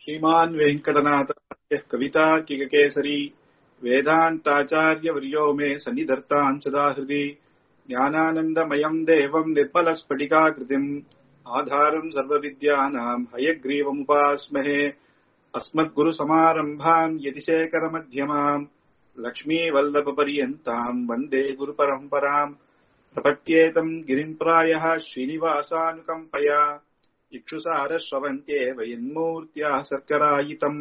श्रीमान् वेङ्कटनाथार्यः कवितार्किककेसरी वेदान्ताचार्यवर्यो मे सन्निधत्ताम् सदा हृदि ज्ञानानन्दमयम् देवम् निर्मलस्फटिकाकृतिम् आधारम् सर्वविद्यानाम् हयग्रीवमुपास्महे अस्मद्गुरुसमारम्भाम् यतिशेखरमध्यमाम् लक्ष्मीवल्लभपर्यन्ताम् वन्दे गुरुपरम्पराम् प्रपत्येतम् गिरिम् प्रायः श्रीनिवासानुकम्पया இக்ஷுசாரஸ்ரவந்தேவ என்மூர்த்தியா சர்க்கராயிதம்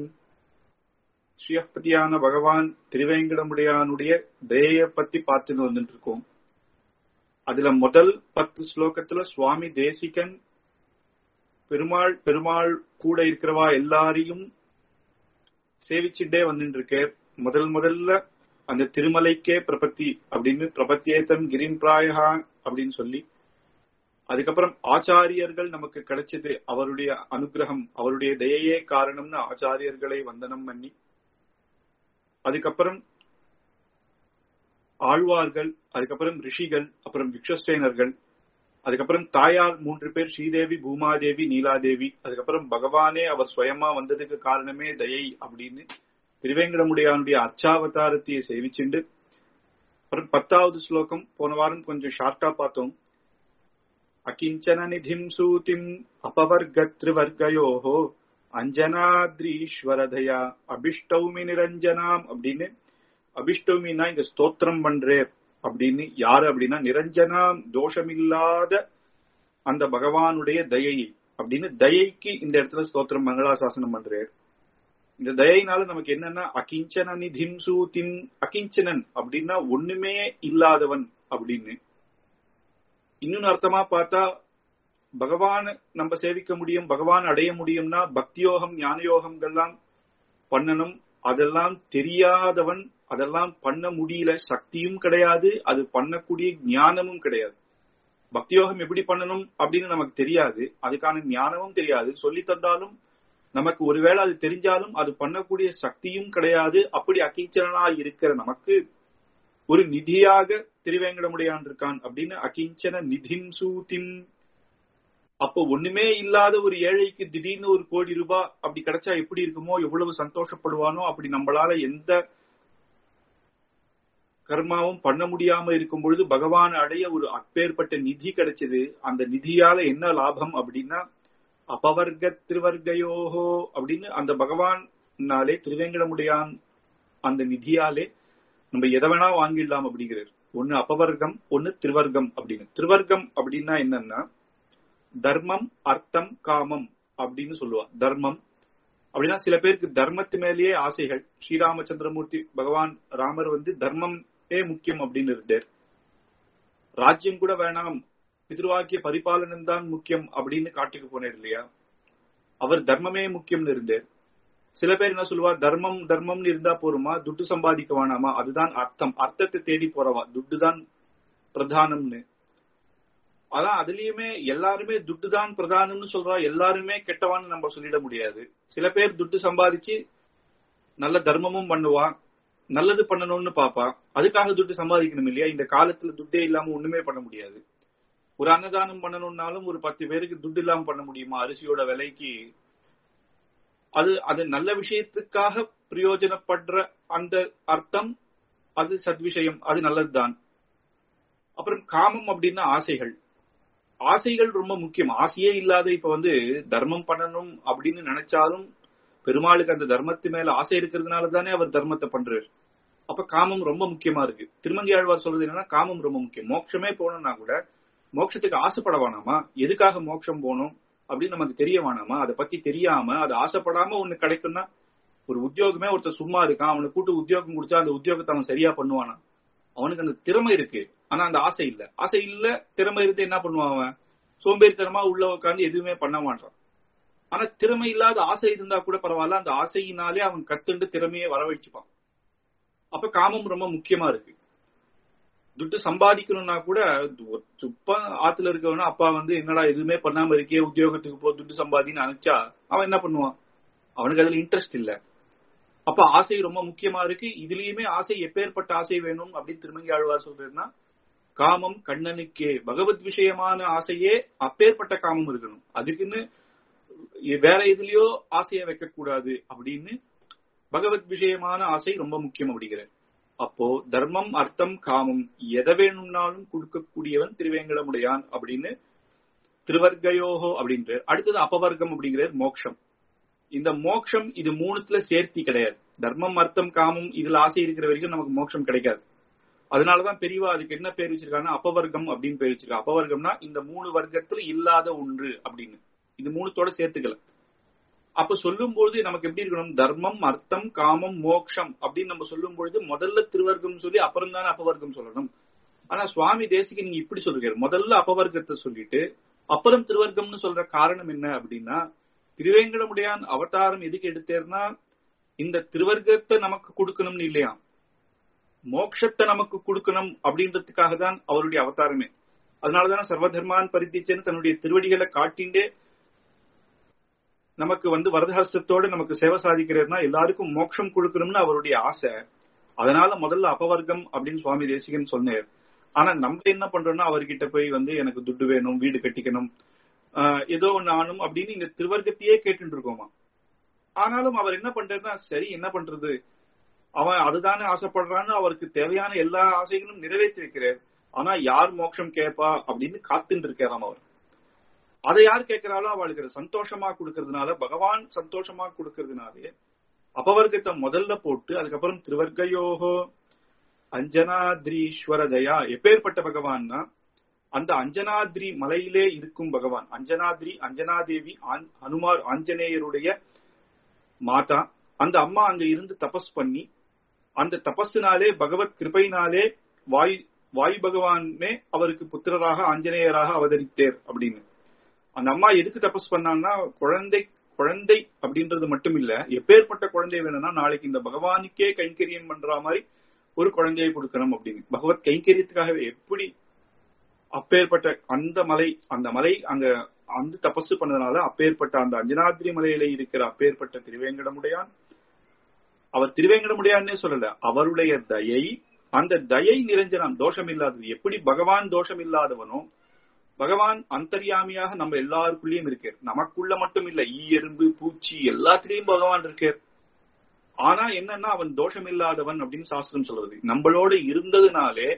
ஸ்ரீயப்பதியான பகவான் திருவேங்கடமுடையானுடைய தயைய பத்தி பார்த்துட்டு வந்துட்டு இருக்கோம் அதுல முதல் பத்து ஸ்லோகத்துல சுவாமி தேசிகன் பெருமாள் பெருமாள் கூட இருக்கிறவா எல்லாரையும் சேவிச்சுட்டே வந்துட்டு இருக்கார் முதல் முதல்ல அந்த திருமலைக்கே பிரபத்தி அப்படின்னு பிரபத்தியேத்தம் கிரின் பிராயகா அப்படின்னு சொல்லி அதுக்கப்புறம் ஆச்சாரியர்கள் நமக்கு கிடைச்சது அவருடைய அனுகிரகம் அவருடைய தயையே காரணம்னு ஆச்சாரியர்களை வந்தனம் பண்ணி அதுக்கப்புறம் ஆழ்வார்கள் அதுக்கப்புறம் ரிஷிகள் அப்புறம் விக்ஷசேனர்கள் அதுக்கப்புறம் தாயார் மூன்று பேர் ஸ்ரீதேவி பூமாதேவி நீலாதேவி அதுக்கப்புறம் பகவானே அவர் சுயமா வந்ததுக்கு காரணமே தயை அப்படின்னு திருவேங்கடமுடியானுடைய அர்ச்சாவதாரத்தையே சேவிச்சுண்டு அப்புறம் பத்தாவது ஸ்லோகம் போன வாரம் கொஞ்சம் ஷார்ட்டா பார்த்தோம் அகிஞ்சன நிதிம் சூதிம் அபவர்கத்ரிவர்கயோஹோ அஞ்சனாத்ரீஸ்வரதயா அபிஷ்டௌமி நிரஞ்சனாம் அப்படின்னு அபிஷ்டௌமின்னா இங்க ஸ்தோத்திரம் பண்றேர் அப்படின்னு யாரு அப்படின்னா நிரஞ்சனாம் தோஷமில்லாத அந்த பகவானுடைய தயை அப்படின்னு தயைக்கு இந்த இடத்துல ஸ்தோத்திரம் மங்களாசாசனம் பண்றார் இந்த தயைனால நமக்கு என்னன்னா அகிஞ்சன நிதிம் சூதிம் அகிஞ்சனன் அப்படின்னா ஒண்ணுமே இல்லாதவன் அப்படின்னு இன்னொன்னு அர்த்தமா பார்த்தா பகவான் நம்ம சேவிக்க முடியும் பகவான் அடைய முடியும்னா பக்தியோகம் ஞானயோகங்கள்லாம் பண்ணணும் அதெல்லாம் தெரியாதவன் அதெல்லாம் பண்ண முடியல சக்தியும் கிடையாது அது பண்ணக்கூடிய ஞானமும் கிடையாது பக்தியோகம் எப்படி பண்ணணும் அப்படின்னு நமக்கு தெரியாது அதுக்கான ஞானமும் தெரியாது சொல்லி தந்தாலும் நமக்கு ஒருவேளை அது தெரிஞ்சாலும் அது பண்ணக்கூடிய சக்தியும் கிடையாது அப்படி அகிஞ்சனா இருக்கிற நமக்கு ஒரு நிதியாக திருவேங்கடமுடையான் இருக்கான் அப்படின்னு அகிஞ்சன நிதிம் சூதிம் அப்போ ஒண்ணுமே இல்லாத ஒரு ஏழைக்கு திடீர்னு ஒரு கோடி ரூபாய் அப்படி கிடைச்சா எப்படி இருக்குமோ எவ்வளவு சந்தோஷப்படுவானோ அப்படி நம்மளால எந்த கர்மாவும் பண்ண முடியாம இருக்கும் பொழுது பகவான் அடைய ஒரு அப்பேற்பட்ட நிதி கிடைச்சது அந்த நிதியால என்ன லாபம் அப்படின்னா அபவர்க்க திருவர்கயோகோ அப்படின்னு அந்த பகவான்னாலே திருவேங்கடமுடையான் அந்த நிதியாலே நம்ம எதை வேணா வாங்கிடலாம் அப்படிங்கிறார் ஒன்னு அபவர்க்கம் ஒன்னு திருவர்க்கம் அப்படின்னு திருவர்க்கம் அப்படின்னா என்னன்னா தர்மம் அர்த்தம் காமம் அப்படின்னு சொல்லுவா தர்மம் அப்படின்னா சில பேருக்கு தர்மத்து மேலேயே ஆசைகள் ஸ்ரீராமச்சந்திரமூர்த்தி பகவான் ராமர் வந்து தர்மமே முக்கியம் அப்படின்னு இருந்தார் ராஜ்யம் கூட வேணாம் பிதிருவாக்கிய பரிபாலனம் தான் முக்கியம் அப்படின்னு காட்டுக்கு போனார் இல்லையா அவர் தர்மமே முக்கியம்னு இருந்தார் சில பேர் என்ன சொல்லுவா தர்மம் தர்மம்னு இருந்தா போருமா துட்டு சம்பாதிக்க வேணாமா அதுதான் அர்த்தம் அர்த்தத்தை தேடி போறவா துட்டு தான் பிரதானம்னு அதான் அதுலயுமே எல்லாருமே துட்டு தான் பிரதானம்னு சொல்றா எல்லாருமே கெட்டவான்னு நம்ம சொல்லிட முடியாது சில பேர் துட்டு சம்பாதிச்சு நல்ல தர்மமும் பண்ணுவா நல்லது பண்ணணும்னு பாப்பா அதுக்காக துட்டு சம்பாதிக்கணும் இல்லையா இந்த காலத்துல துட்டே இல்லாம ஒண்ணுமே பண்ண முடியாது ஒரு அன்னதானம் பண்ணணும்னாலும் ஒரு பத்து பேருக்கு துட்டு இல்லாம பண்ண முடியுமா அரிசியோட விலைக்கு அது அது நல்ல விஷயத்துக்காக பிரயோஜனப்படுற அந்த அர்த்தம் அது சத்விஷயம் அது நல்லதுதான் அப்புறம் காமம் அப்படின்னா ஆசைகள் ஆசைகள் ரொம்ப முக்கியம் ஆசையே இல்லாத இப்ப வந்து தர்மம் பண்ணணும் அப்படின்னு நினைச்சாலும் பெருமாளுக்கு அந்த தர்மத்து மேல ஆசை இருக்கிறதுனால தானே அவர் தர்மத்தை பண்றாரு அப்ப காமம் ரொம்ப முக்கியமா இருக்கு திருமங்கி ஆழ்வார் சொல்றது என்னன்னா காமம் ரொம்ப முக்கியம் மோட்சமே போகணும்னா கூட மோட்சத்துக்கு ஆசைப்பட வேணாமா எதுக்காக மோட்சம் போகணும் அப்படின்னு நமக்கு தெரிய வேணாமா அதை பத்தி தெரியாம அது ஆசைப்படாம ஒண்ணு கிடைக்கும்னா ஒரு உத்தியோகமே ஒருத்தர் சும்மா இருக்கான் அவனுக்கு கூட்டு உத்தியோகம் கொடுத்தா அந்த உத்தியோகத்தை அவன் சரியா பண்ணுவானா அவனுக்கு அந்த திறமை இருக்கு ஆனா அந்த ஆசை இல்ல ஆசை இல்ல திறமை இருந்து என்ன பண்ணுவான் அவன் சோம்பேறித்தனமா உள்ள உட்காந்து எதுவுமே பண்ண மாட்டான் ஆனா திறமை இல்லாத ஆசை இருந்தா கூட பரவாயில்ல அந்த ஆசையினாலே அவன் கத்துண்டு திறமையை வரவழைச்சுப்பான் அப்ப காமம் ரொம்ப முக்கியமா இருக்கு துட்டு சம்பாதிக்கணும்னா கூட சுப்பா ஆத்துல இருக்கவனா அப்பா வந்து என்னடா எதுவுமே பண்ணாம இருக்கே உத்தியோகத்துக்கு போ துட்டு சம்பாதின்னு நினைச்சா அவன் என்ன பண்ணுவான் அவனுக்கு அதுல இன்ட்ரெஸ்ட் இல்ல அப்ப ஆசை ரொம்ப முக்கியமா இருக்கு இதுலயுமே ஆசை எப்பேற்பட்ட ஆசை வேணும் அப்படின்னு திருமங்கி ஆழ்வார் சொல்றதுன்னா காமம் கண்ணனுக்கே பகவத் விஷயமான ஆசையே அப்பேற்பட்ட காமம் இருக்கணும் அதுக்குன்னு வேற எதுலயோ ஆசையை வைக்க கூடாது அப்படின்னு பகவத் விஷயமான ஆசை ரொம்ப முக்கியம் அப்படிங்கிறார் அப்போ தர்மம் அர்த்தம் காமம் எதை வேணும்னாலும் கொடுக்கக்கூடியவன் திருவேங்கடமுடையான் அப்படின்னு திருவர்கயோகோ அப்படின்றார் அடுத்தது அபவர்க்கம் அப்படிங்கிறார் மோக்ஷம் இந்த மோக்ஷம் இது மூணுத்துல சேர்த்தி கிடையாது தர்மம் அர்த்தம் காமம் இதுல ஆசை இருக்கிற வரைக்கும் நமக்கு மோட்சம் கிடைக்காது அதனாலதான் பெரியவா அதுக்கு என்ன பேர் வச்சிருக்காங்கன்னா அபவர்க்கம் அப்படின்னு பேர் வச்சிருக்கா அபவர்க்கம்னா இந்த மூணு வர்க்கத்துல இல்லாத ஒன்று அப்படின்னு இது மூணுத்தோட சேர்த்துக்கல அப்ப சொல்லும் பொழுது நமக்கு எப்படி இருக்கணும் தர்மம் அர்த்தம் காமம் மோக்ஷம் அப்படின்னு நம்ம சொல்லும் பொழுது முதல்ல திருவர்க்கம் சொல்லி அப்புறம் தானே அபவர்க்கம் சொல்லணும் ஆனா சுவாமி தேசிக்கு நீங்க இப்படி சொல்றீங்க முதல்ல அபவர்க்கத்தை சொல்லிட்டு அப்புறம் திருவர்க்கம்னு சொல்ற காரணம் என்ன அப்படின்னா திருவேங்கடமுடையான் அவதாரம் எதுக்கு எடுத்தேர்னா இந்த திருவர்க்கத்தை நமக்கு கொடுக்கணும்னு இல்லையா மோட்சத்தை நமக்கு கொடுக்கணும் அப்படின்றதுக்காக தான் அவருடைய அவதாரமே அதனாலதானே சர்வதர்மான் பரித்திச்சன்னு தன்னுடைய திருவடிகளை காட்டிண்டே நமக்கு வந்து வரதஹஸ்தத்தோடு நமக்கு சேவை சாதிக்கிறதுனா எல்லாருக்கும் மோட்சம் கொடுக்கணும்னு அவருடைய ஆசை அதனால முதல்ல அபவர்க்கம் அப்படின்னு சுவாமி தேசிகன் சொன்னார் ஆனா நம்ம என்ன பண்றோம்னா அவர்கிட்ட போய் வந்து எனக்கு துட்டு வேணும் வீடு கட்டிக்கணும் ஏதோ ஒண்ணு ஆனும் அப்படின்னு இந்த திருவர்க்கத்தையே கேட்டுட்டு இருக்கோமா ஆனாலும் அவர் என்ன பண்றாருன்னா சரி என்ன பண்றது அவன் அதுதானே ஆசைப்படுறான்னு அவருக்கு தேவையான எல்லா ஆசைகளும் நிறைவேற்றி வைக்கிறார் ஆனா யார் மோட்சம் கேட்பா அப்படின்னு காத்துட்டு இருக்காராம் அவர் அதை யார் கேட்கிறாளோ அவளுக்கு சந்தோஷமா கொடுக்கறதுனால பகவான் சந்தோஷமா கொடுக்கறதுனாலே அபவர்க்கத்தை முதல்ல போட்டு அதுக்கப்புறம் திருவர்க்கயோகோ அஞ்சனாத்ரீஸ்வர தயா எப்பேற்பட்ட பகவான்னா அந்த அஞ்சனாத்ரி மலையிலே இருக்கும் பகவான் அஞ்சனாத்ரி அஞ்சனாதேவி ஹனுமார் ஆஞ்சநேயருடைய மாதா அந்த அம்மா அங்க இருந்து தபஸ் பண்ணி அந்த தபஸினாலே பகவத் கிருபையினாலே வாயு வாயு பகவானே அவருக்கு புத்திரராக ஆஞ்சநேயராக அவதரித்தேர் அப்படின்னு அந்த அம்மா எதுக்கு தபஸ் பண்ணாங்கன்னா குழந்தை குழந்தை அப்படின்றது மட்டும் இல்ல எப்பேற்பட்ட குழந்தை வேணும்னா நாளைக்கு இந்த பகவானுக்கே கைங்கரியம் பண்ற மாதிரி ஒரு குழந்தையை கொடுக்கணும் அப்படின்னு பகவத் கைங்கரியத்துக்காகவே எப்படி அப்பேற்பட்ட அந்த மலை அந்த மலை அங்க அந்த தபசு பண்ணதுனால அப்பேற்பட்ட அந்த அஞ்சனாத்ரி மலையில இருக்கிற அப்பேற்பட்ட திருவேங்கடமுடையான் அவர் திருவேங்கடமுடையான்னே சொல்லல அவருடைய தயை அந்த தயை நிரஞ்சனம் தோஷம் இல்லாதது எப்படி பகவான் தோஷம் இல்லாதவனோ பகவான் அந்தர்யாமியாக நம்ம எல்லாருக்குள்ளயும் இருக்கார் நமக்குள்ள மட்டும் இல்ல ஈ எறும்பு பூச்சி எல்லாத்திலயும் பகவான் இருக்கார் ஆனா என்னன்னா அவன் தோஷம் இல்லாதவன் அப்படின்னு சாஸ்திரம் சொல்றது நம்மளோட இருந்ததுனாலே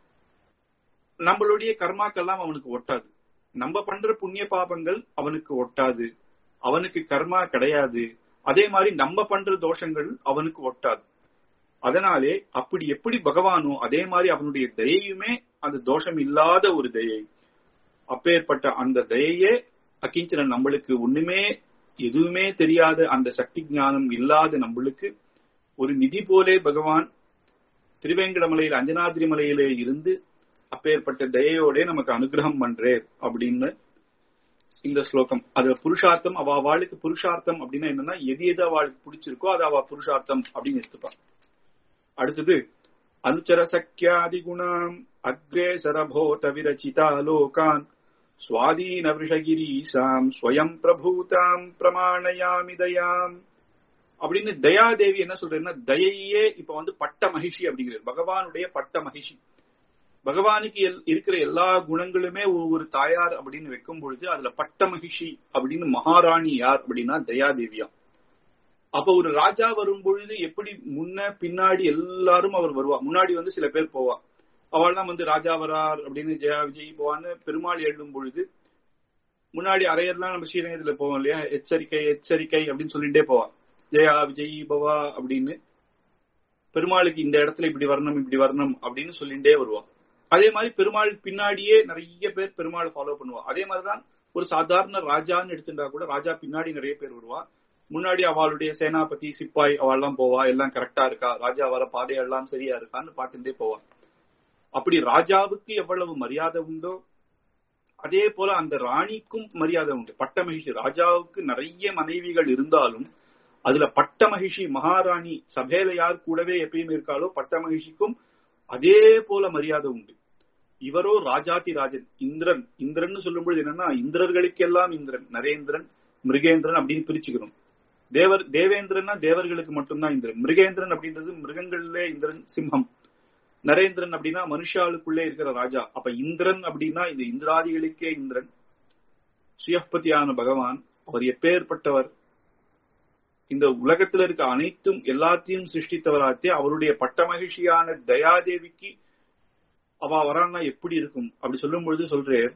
நம்மளுடைய கர்மாக்கெல்லாம் அவனுக்கு ஒட்டாது நம்ம பண்ற புண்ணிய பாபங்கள் அவனுக்கு ஒட்டாது அவனுக்கு கர்மா கிடையாது அதே மாதிரி நம்ம பண்ற தோஷங்கள் அவனுக்கு ஒட்டாது அதனாலே அப்படி எப்படி பகவானோ அதே மாதிரி அவனுடைய தயையுமே அந்த தோஷம் இல்லாத ஒரு தயை அப்பேற்பட்ட அந்த தயையே அக்கிஞ்சன நம்மளுக்கு ஒண்ணுமே எதுவுமே தெரியாத அந்த சக்தி ஞானம் இல்லாத நம்மளுக்கு ஒரு நிதி போலே பகவான் திருவேங்கடமலையில் அஞ்சனாதிரி மலையிலே இருந்து அப்பேற்பட்ட தயையோட நமக்கு அனுகிரகம் பண்றே அப்படின்னு இந்த ஸ்லோகம் அது புருஷார்த்தம் அவ அவளுக்கு புருஷார்த்தம் அப்படின்னா என்னன்னா எது எது அவளுக்கு பிடிச்சிருக்கோ அது அவ புருஷார்த்தம் அப்படின்னு எடுத்துப்பான் அடுத்தது அனுச்சர சக்கியாதி குணாம் அக்ரேசரபோத விரச்சிதா லோகான் சுவாதீன விஷகிரீசாம் ஸ்வயம் பிரபூதாம் பிரமாணயாமி தயாம் அப்படின்னு தயாதேவி என்ன சொல்றேன்னா தயையே இப்ப வந்து பட்ட மகிஷி அப்படிங்கிறது பகவானுடைய பட்ட மகிஷி பகவானுக்கு இருக்கிற எல்லா குணங்களுமே ஒவ்வொரு தாயார் அப்படின்னு வைக்கும் பொழுது அதுல பட்ட மகிஷி அப்படின்னு மகாராணி யார் அப்படின்னா தயாதேவியா அப்ப ஒரு ராஜா வரும் பொழுது எப்படி முன்ன பின்னாடி எல்லாரும் அவர் வருவா முன்னாடி வந்து சில பேர் போவா அவள்லாம் வந்து ராஜா வரார் அப்படின்னு ஜெயா விஜய் போவான்னு பெருமாள் எழுதும் பொழுது முன்னாடி அரையர்லாம் நம்ம ஸ்ரீரங்கத்துல போவோம் இல்லையா எச்சரிக்கை எச்சரிக்கை அப்படின்னு சொல்லிட்டே போவா ஜெயா விஜய் பவா அப்படின்னு பெருமாளுக்கு இந்த இடத்துல இப்படி வரணும் இப்படி வரணும் அப்படின்னு சொல்லிட்டே வருவா அதே மாதிரி பெருமாள் பின்னாடியே நிறைய பேர் பெருமாள் ஃபாலோ பண்ணுவா அதே மாதிரிதான் ஒரு சாதாரண ராஜான்னு எடுத்துட்டா கூட ராஜா பின்னாடி நிறைய பேர் வருவா முன்னாடி அவளுடைய சேனாபதி சிப்பாய் அவள்லாம் போவா எல்லாம் கரெக்டா இருக்கா ராஜா வர பாதையெல்லாம் சரியா இருக்கான்னு பார்த்துட்டே போவா அப்படி ராஜாவுக்கு எவ்வளவு மரியாதை உண்டோ அதே போல அந்த ராணிக்கும் மரியாதை உண்டு பட்ட மகிழ்ச்சி ராஜாவுக்கு நிறைய மனைவிகள் இருந்தாலும் அதுல பட்ட மகிழ்ச்சி மகாராணி சபையில யார் கூடவே எப்பயுமே இருக்காளோ பட்ட மகிழ்ச்சிக்கும் அதே போல மரியாதை உண்டு இவரோ ராஜாதி ராஜன் இந்திரன் இந்திரன் சொல்லும் பொழுது என்னன்னா இந்திரர்களுக்கெல்லாம் இந்திரன் நரேந்திரன் மிருகேந்திரன் அப்படின்னு பிரிச்சுக்கணும் தேவர் தேவேந்திரன்னா தேவர்களுக்கு மட்டும்தான் இந்திரன் மிருகேந்திரன் அப்படின்றது மிருகங்கள்ல இந்திரன் சிம்மம் நரேந்திரன் அப்படின்னா மனுஷாளுக்குள்ளே இருக்கிற ராஜா அப்ப இந்திரன் அப்படின்னா இந்த இந்திராதிகளுக்கே இந்திரன் சுயப்பதியான பகவான் அவர் எப்பேற்பட்டவர் இந்த உலகத்துல இருக்க அனைத்தும் எல்லாத்தையும் சிருஷ்டித்தவராச்சே அவருடைய பட்ட மகிழ்ச்சியான தயாதேவிக்கு அவ வரான்னா எப்படி இருக்கும் அப்படி சொல்லும் பொழுது சொல்றேன்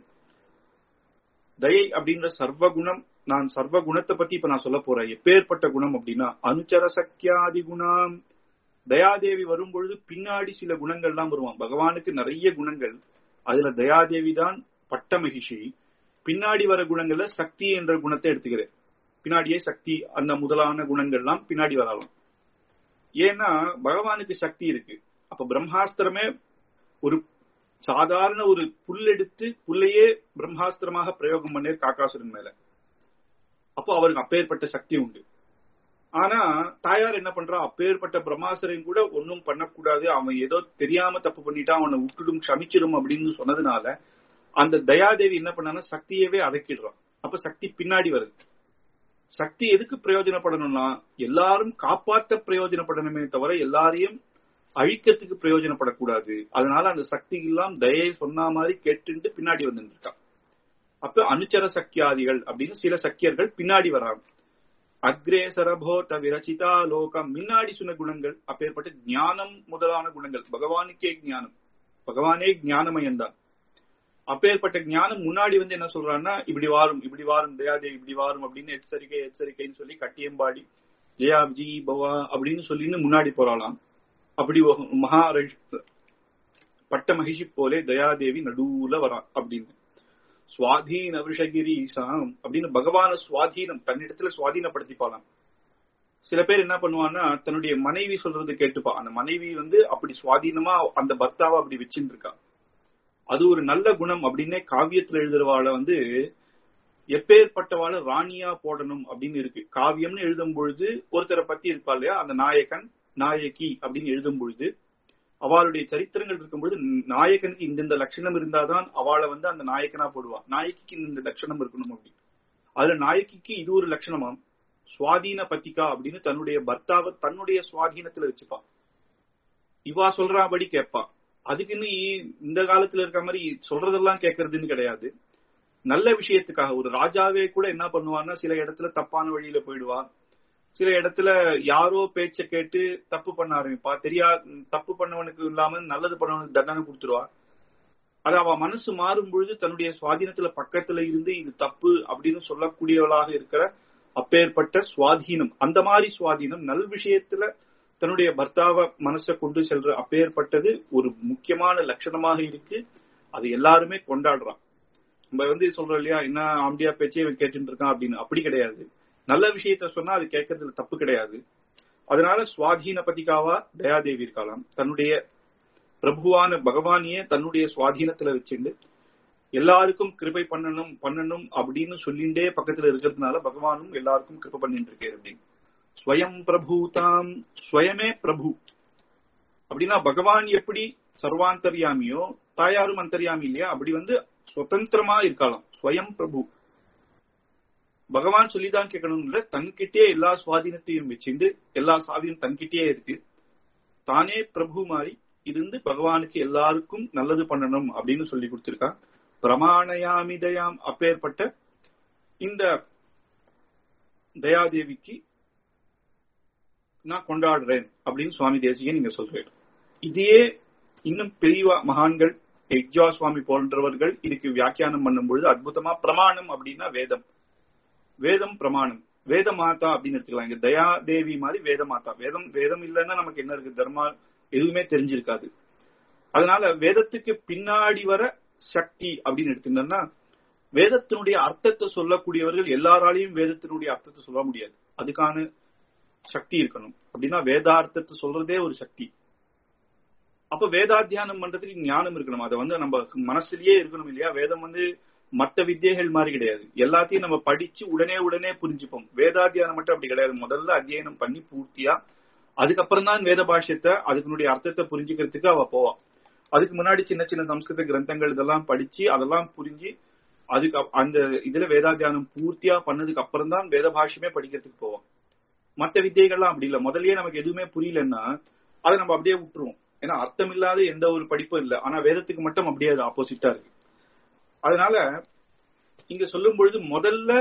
தயை அப்படின்ற சர்வகுணம் நான் சர்வ குணத்தை பத்தி இப்ப நான் சொல்ல போறேன் எப்பேற்பட்ட குணம் அப்படின்னா அனுச்சர சக்கியாதி குணம் தயாதேவி வரும் பொழுது பின்னாடி சில குணங்கள்லாம் வருவான் பகவானுக்கு நிறைய குணங்கள் அதுல தயாதேவி தான் பட்ட மகிழ்ச்சி பின்னாடி வர குணங்கள்ல சக்தி என்ற குணத்தை எடுத்துக்கிறேன் பின்னாடியே சக்தி அந்த முதலான குணங்கள்லாம் பின்னாடி வரலாம் ஏன்னா பகவானுக்கு சக்தி இருக்கு அப்ப பிரம்மாஸ்திரமே ஒரு சாதாரண ஒரு புல் எடுத்து புல்லையே பிரம்மாஸ்திரமாக பிரயோகம் பண்ண காக்காசுரன் மேல அப்போ அவருக்கு அப்பேற்பட்ட சக்தி உண்டு ஆனா தாயார் என்ன பண்றா அப்பேற்பட்ட பிரம்மாசுரன் கூட ஒன்னும் பண்ணக்கூடாது அவன் ஏதோ தெரியாம தப்பு பண்ணிட்டா அவனை விட்டுடும் க்ஷமிச்சிடும் அப்படின்னு சொன்னதுனால அந்த தயாதேவி என்ன பண்ணானா சக்தியவே அடக்கிடுறான் அப்ப சக்தி பின்னாடி வருது சக்தி எதுக்கு பிரயோஜனப்படணும்னா எல்லாரும் காப்பாற்ற பிரயோஜனப்படணுமே தவிர எல்லாரையும் அழிக்கிறதுக்கு பிரயோஜனப்படக்கூடாது அதனால அந்த சக்தி எல்லாம் தயை சொன்ன மாதிரி கேட்டுட்டு பின்னாடி வந்துட்டு இருக்கான் அப்ப அனுச்சர சக்கியாதிகள் அப்படின்னு சில சக்கியர்கள் பின்னாடி வராங்க அக்ரேசரபோத விரச்சிதா லோகம் முன்னாடி சொன்ன குணங்கள் அப்பேற்பட்ட ஞானம் முதலான குணங்கள் பகவானுக்கே ஞானம் பகவானே ஞானமயம் தான் அப்பேற்பட்ட ஞானம் முன்னாடி வந்து என்ன சொல்றான்னா இப்படி வாரும் இப்படி வாரும் தயாதேவி இப்படி வாரும் அப்படின்னு எச்சரிக்கை எச்சரிக்கைன்னு சொல்லி கட்டியம்பாடி ஜெயா ஜி பவா அப்படின்னு சொல்லின்னு முன்னாடி போறாளாம் அப்படி மகா பட்ட மகிஷி போலே தயாதேவி நடுவுல வரா அப்படின்னு சுவாதீன விஷகிரீசாம் அப்படின்னு பகவான சுவாதீனம் தன்னிடத்துல சுவாதீனப்படுத்திப்பாலாம் சில பேர் என்ன பண்ணுவான்னா தன்னுடைய மனைவி சொல்றது கேட்டுப்பா அந்த மனைவி வந்து அப்படி சுவாதீனமா அந்த பர்த்தாவை அப்படி வச்சுட்டு இருக்கா அது ஒரு நல்ல குணம் அப்படின்னே காவியத்துல எழுதுறவாள வந்து எப்பேற்பட்டவாள ராணியா போடணும் அப்படின்னு இருக்கு காவியம்னு எழுதும் பொழுது ஒருத்தரை பத்தி இருப்பா இல்லையா அந்த நாயகன் நாயகி அப்படின்னு எழுதும் பொழுது அவளுடைய சரித்திரங்கள் இருக்கும்பொழுது நாயகனுக்கு இந்தந்த லட்சணம் இருந்தாதான் அவளை வந்து அந்த நாயகனா போடுவா நாயகிக்கு இந்த லட்சணம் இருக்கணும் அப்படின்னு அதுல நாயகிக்கு இது ஒரு லட்சணமாம் சுவாதீன பத்திகா அப்படின்னு தன்னுடைய பர்த்தாவை தன்னுடைய சுவாதீனத்துல வச்சுப்பா இவா சொல்றாபடி கேட்பா அதுக்குன்னு இந்த காலத்துல இருக்க மாதிரி சொல்றதெல்லாம் கேட்கறதுன்னு கிடையாது நல்ல விஷயத்துக்காக ஒரு ராஜாவே கூட என்ன பண்ணுவான்னா சில இடத்துல தப்பான வழியில போயிடுவா சில இடத்துல யாரோ பேச்ச கேட்டு தப்பு பண்ண ஆரம்பிப்பா தெரியா தப்பு பண்ணவனுக்கு இல்லாம நல்லது பண்ணவனுக்கு தண்டனை கொடுத்துருவா அது அவ மனசு மாறும் பொழுது தன்னுடைய சுவாதீனத்துல பக்கத்துல இருந்து இது தப்பு அப்படின்னு சொல்லக்கூடியவளாக இருக்கிற அப்பேற்பட்ட சுவாதீனம் அந்த மாதிரி சுவாதீனம் நல் விஷயத்துல தன்னுடைய பர்த்தாவ மனசை கொண்டு செல்ற அப்பேற்பட்டது ஒரு முக்கியமான லட்சணமாக இருக்கு அது எல்லாருமே கொண்டாடுறான் நம்ம வந்து சொல்றோம் இல்லையா என்ன ஆம்பியா பேச்சே இவன் கேட்டுட்டு இருக்கான் அப்படின்னு அப்படி கிடையாது நல்ல விஷயத்த சொன்னா அது கேட்கறதுல தப்பு கிடையாது அதனால சுவாதீன பதிகாவா தயாதேவி இருக்கலாம் தன்னுடைய பிரபுவான பகவானியே தன்னுடைய சுவாதீனத்துல வச்சுட்டு எல்லாருக்கும் கிருபை பண்ணணும் பண்ணணும் அப்படின்னு சொல்லிண்டே பக்கத்துல இருக்கிறதுனால பகவானும் எல்லாருக்கும் கிருபை பண்ணிட்டு இருக்காரு அப்படின்னு ஸ்வயம் பிரபூதாம் ஸ்வயமே பிரபு அப்படின்னா பகவான் எப்படி சர்வாந்தர்யாமியோ தாயாரும் அந்தர்யாமி இல்லையா அப்படி வந்து சுதந்திரமா இருக்கலாம் ஸ்வயம் பிரபு பகவான் சொல்லிதான் கேட்கணும் இல்ல தன்கிட்டே எல்லா சுவாதீனத்தையும் வச்சுண்டு எல்லா சாவியும் தன்கிட்டயே இருக்கு தானே பிரபு மாதிரி இருந்து பகவானுக்கு எல்லாருக்கும் நல்லது பண்ணணும் அப்படின்னு சொல்லி கொடுத்திருக்கா பிரமாணயாமி தயாம் அப்பேற்பட்ட இந்த தயாதேவிக்கு நான் கொண்டாடுறேன் அப்படின்னு சுவாமி தேசிகன் நீங்க சொல்றேன் இதையே இன்னும் பெரிய மகான்கள் எக்ஜா சுவாமி போன்றவர்கள் இதுக்கு வியாக்கியானம் பண்ணும் பொழுது அற்புதமா பிரமாணம் அப்படின்னா வேதம் வேதம் பிரமாணம் வேத மாதா அப்படின்னு எடுத்துக்கலாம் இங்க தயா தேவி மாதிரி வேத மாதா வேதம் வேதம் இல்லைன்னா நமக்கு என்ன இருக்கு தர்மா எதுவுமே தெரிஞ்சிருக்காது அதனால வேதத்துக்கு பின்னாடி வர சக்தி அப்படின்னு எடுத்துட்டோம்னா வேதத்தினுடைய அர்த்தத்தை சொல்லக்கூடியவர்கள் எல்லாராலையும் வேதத்தினுடைய அர்த்தத்தை சொல்ல முடியாது அதுக்கான சக்தி இருக்கணும் அப்படின்னா வேதார்த்தத்தை சொல்றதே ஒரு சக்தி அப்ப வேதாத்தியானம் பண்றதுக்கு ஞானம் இருக்கணும் அதை வந்து நம்ம மனசுலயே இருக்கணும் இல்லையா வேதம் வந்து மற்ற வித்தியைகள் மாதிரி கிடையாது எல்லாத்தையும் நம்ம படிச்சு உடனே உடனே புரிஞ்சுப்போம் வேதாத்தியானம் மட்டும் அப்படி கிடையாது முதல்ல அத்தியனம் பண்ணி பூர்த்தியா அதுக்கப்புறம் தான் வேத பாஷ்யத்தை அதுக்குனுடைய அர்த்தத்தை புரிஞ்சுக்கிறதுக்கு அவ போவா அதுக்கு முன்னாடி சின்ன சின்ன சம்ஸ்கிருத கிரந்தங்கள் இதெல்லாம் படிச்சு அதெல்லாம் புரிஞ்சு அதுக்கு அந்த இதுல வேதாத்தியானம் பூர்த்தியா பண்ணதுக்கு அப்புறம் தான் வேத பாஷ்யமே படிக்கிறதுக்கு போவோம் மற்ற வித்தியைகள்லாம் அப்படி இல்லை முதல்லயே நமக்கு எதுவுமே புரியலன்னா அதை நம்ம அப்படியே விட்டுருவோம் ஏன்னா அர்த்தம் இல்லாத எந்த ஒரு படிப்பும் இல்லை ஆனா வேதத்துக்கு மட்டும் அப்படியே அது ஆப்போசிட்டா இருக்கு அதனால இங்க சொல்லும் பொழுது முதல்ல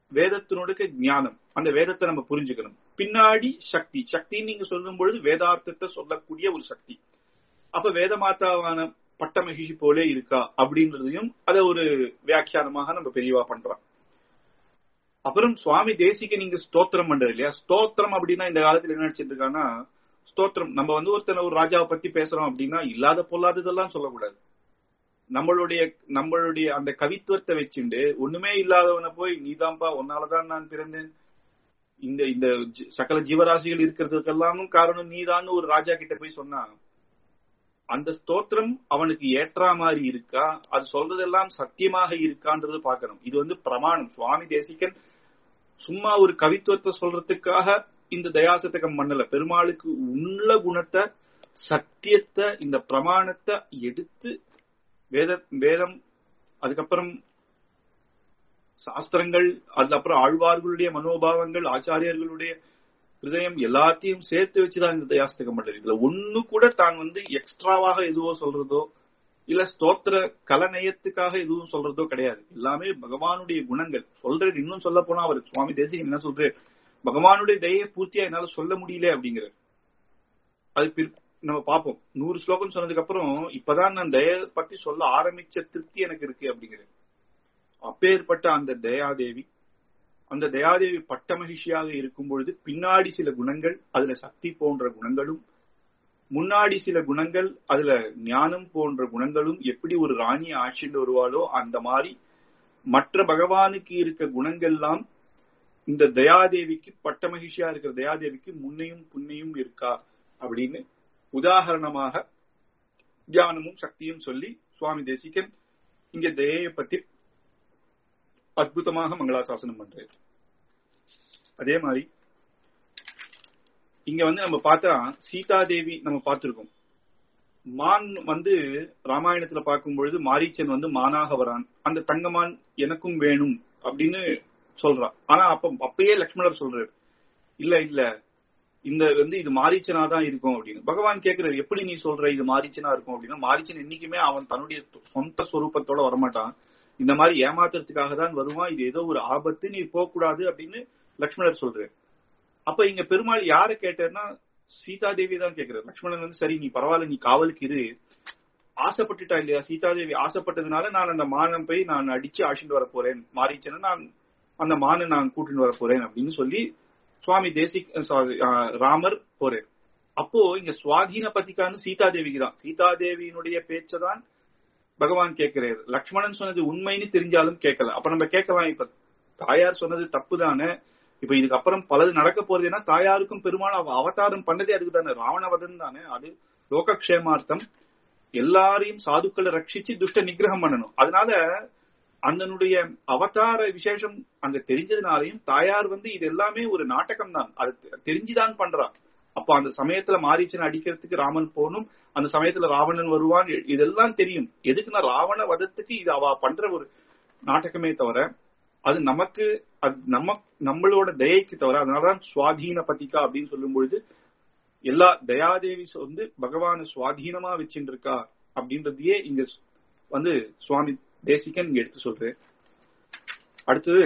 வேதத்தினுடைய ஞானம் அந்த வேதத்தை நம்ம புரிஞ்சுக்கணும் பின்னாடி சக்தி சக்தின்னு நீங்க சொல்லும் பொழுது வேதார்த்தத்தை சொல்லக்கூடிய ஒரு சக்தி அப்ப வேத மாதாவான பட்ட மகிழ்ச்சி போலே இருக்கா அப்படின்றதையும் அதை ஒரு வியாக்கியானமாக நம்ம பெரியவா பண்றோம் அப்புறம் சுவாமி தேசிக்கு நீங்க ஸ்தோத்திரம் பண்றது இல்லையா ஸ்தோத்திரம் அப்படின்னா இந்த காலத்துல என்ன நினைச்சிட்டு இருக்காங்கன்னா ஸ்தோத்திரம் நம்ம வந்து ஒருத்தன ஒரு ராஜாவை பத்தி பேசுறோம் அப்படின்னா இல்லாத பொல்லாததெல்லாம் சொல்லக்கூடாது நம்மளுடைய நம்மளுடைய அந்த கவித்துவத்தை வச்சுண்டு ஒண்ணுமே இல்லாதவனை போய் நீதான்பா உன்னாலதான் நான் பிறந்தேன் இந்த இந்த சகல ஜீவராசிகள் இருக்கிறதுக்கெல்லாமும் காரணம் நீதான்னு ஒரு ராஜா கிட்ட போய் சொன்னா அந்த ஸ்தோத்திரம் அவனுக்கு ஏற்றா மாதிரி இருக்கா அது சொல்றதெல்லாம் சத்தியமாக இருக்கான்றது பாக்கணும் இது வந்து பிரமாணம் சுவாமி தேசிகன் சும்மா ஒரு கவித்துவத்தை சொல்றதுக்காக இந்த தயாசத்தகம் பண்ணல பெருமாளுக்கு உள்ள குணத்தை சத்தியத்தை இந்த பிரமாணத்தை எடுத்து வேத வேதம் அதுக்கப்புறம் சாஸ்திரங்கள் அதுக்கப்புறம் ஆழ்வார்களுடைய மனோபாவங்கள் ஆச்சாரியர்களுடைய ஹிருதயம் எல்லாத்தையும் சேர்த்து வச்சுதான் இந்த தயாஸ்தகம் பண்றது இதுல ஒண்ணு கூட தான் வந்து எக்ஸ்ட்ராவாக எதுவோ சொல்றதோ இல்ல ஸ்தோத்திர கலநயத்துக்காக எதுவும் சொல்றதோ கிடையாது எல்லாமே பகவானுடைய குணங்கள் சொல்றது இன்னும் சொல்ல போனா அவர் சுவாமி தேசிகன் என்ன சொல்றாரு பகவானுடைய தயை பூர்த்தியா என்னால சொல்ல முடியல அப்படிங்கிறார் அது நம்ம பார்ப்போம் நூறு ஸ்லோகம் சொன்னதுக்கு அப்புறம் இப்பதான் நான் தய பத்தி சொல்ல ஆரம்பிச்ச திருப்தி எனக்கு இருக்கு அப்படிங்கிறது அப்பேற்பட்ட அந்த தயாதேவி அந்த தயாதேவி பட்ட மகிழ்ச்சியாக இருக்கும் பொழுது பின்னாடி சில குணங்கள் அதுல சக்தி போன்ற குணங்களும் முன்னாடி சில குணங்கள் அதுல ஞானம் போன்ற குணங்களும் எப்படி ஒரு ராணியை ஆட்சிட்டு வருவாளோ அந்த மாதிரி மற்ற பகவானுக்கு இருக்க குணங்கள்லாம் இந்த தயாதேவிக்கு பட்ட மகிழ்ச்சியா இருக்கிற தயாதேவிக்கு முன்னையும் புன்னையும் இருக்கா அப்படின்னு உதாகரணமாக தியானமும் சக்தியும் சொல்லி சுவாமி தேசிகன் இங்க தயையை பத்தி அற்புதமாக மங்களாசாசனம் பண்றாரு அதே மாதிரி இங்க வந்து நம்ம பார்த்தா சீதாதேவி நம்ம பார்த்திருக்கோம் மான் வந்து ராமாயணத்துல பார்க்கும் பொழுது மாரீச்சன் வந்து மானாக வரான் அந்த தங்கமான் எனக்கும் வேணும் அப்படின்னு சொல்றான் ஆனா அப்ப அப்பயே லக்ஷ்மணர் சொல்றாரு இல்ல இல்ல இந்த வந்து இது மாரீச்சனா தான் இருக்கும் அப்படின்னு பகவான் கேட்கிறாரு எப்படி நீ சொல்ற இது மாரீச்சனா இருக்கும் அப்படின்னா மாரீச்சன் என்னைக்குமே அவன் தன்னுடைய சொந்த ஸ்வரூபத்தோட வரமாட்டான் இந்த மாதிரி ஏமாத்துறதுக்காக தான் வருவான் இது ஏதோ ஒரு ஆபத்து நீ போகக்கூடாது அப்படின்னு லக்ஷ்மணர் சொல்றாரு அப்ப இங்க பெருமாள் யார கேட்டார்னா சீதாதேவி தான் கேட்கிறார் லக்ஷ்மணன் வந்து சரி நீ பரவாயில்ல நீ காவலுக்கு இரு ஆசைப்பட்டுட்டா இல்லையா சீதாதேவி ஆசைப்பட்டதுனால நான் அந்த மானம் போய் நான் அடிச்சு அழிச்சுட்டு வர போறேன் மாறிச்சேன்னா நான் அந்த மானை நான் கூட்டிட்டு வர போறேன் அப்படின்னு சொல்லி சுவாமி தேசிக் ராமர் போறேன் அப்போ இங்க சுவாதீன பதிக்கான்னு சீதாதேவிக்கு தான் சீதாதேவியினுடைய பேச்சதான் பகவான் கேட்கிறாரு லக்ஷ்மணன் சொன்னது உண்மைன்னு தெரிஞ்சாலும் கேட்கல அப்ப நம்ம கேட்கலாம் இப்ப தாயார் சொன்னது தப்பு தானே இப்ப இதுக்கு அப்புறம் பலது நடக்க போறது ஏன்னா தாயாருக்கும் பெருமாள் அவ அவதாரம் பண்ணதே அதுக்கு தானே ராவணவதன் தானே அது லோகக்ஷேமார்த்தம் எல்லாரையும் சாதுக்களை ரட்சிச்சு துஷ்ட நிகிரகம் பண்ணணும் அதனால அதனுடைய அவதார விசேஷம் அங்க தெரிஞ்சதுனாலையும் தாயார் வந்து இது எல்லாமே ஒரு நாடகம் தான் அது தெரிஞ்சுதான் பண்றா அப்ப அந்த சமயத்துல மாரீச்சனை அடிக்கிறதுக்கு ராமன் போகணும் அந்த சமயத்துல ராவணன் வருவான் இதெல்லாம் தெரியும் எதுக்குன்னா ராவண வதத்துக்கு இது அவ பண்ற ஒரு நாடகமே தவிர அது நமக்கு அது நம்ம நம்மளோட தயைக்கு தவிர அதனாலதான் சுவாதீன பதிகா அப்படின்னு சொல்லும் பொழுது எல்லா தயாதேவி வந்து பகவான சுவாதீனமா வச்சுட்டு இருக்கா அப்படின்றதையே இங்க வந்து சுவாமி தேசிகன் இங்க எடுத்து சொல்றேன் அடுத்தது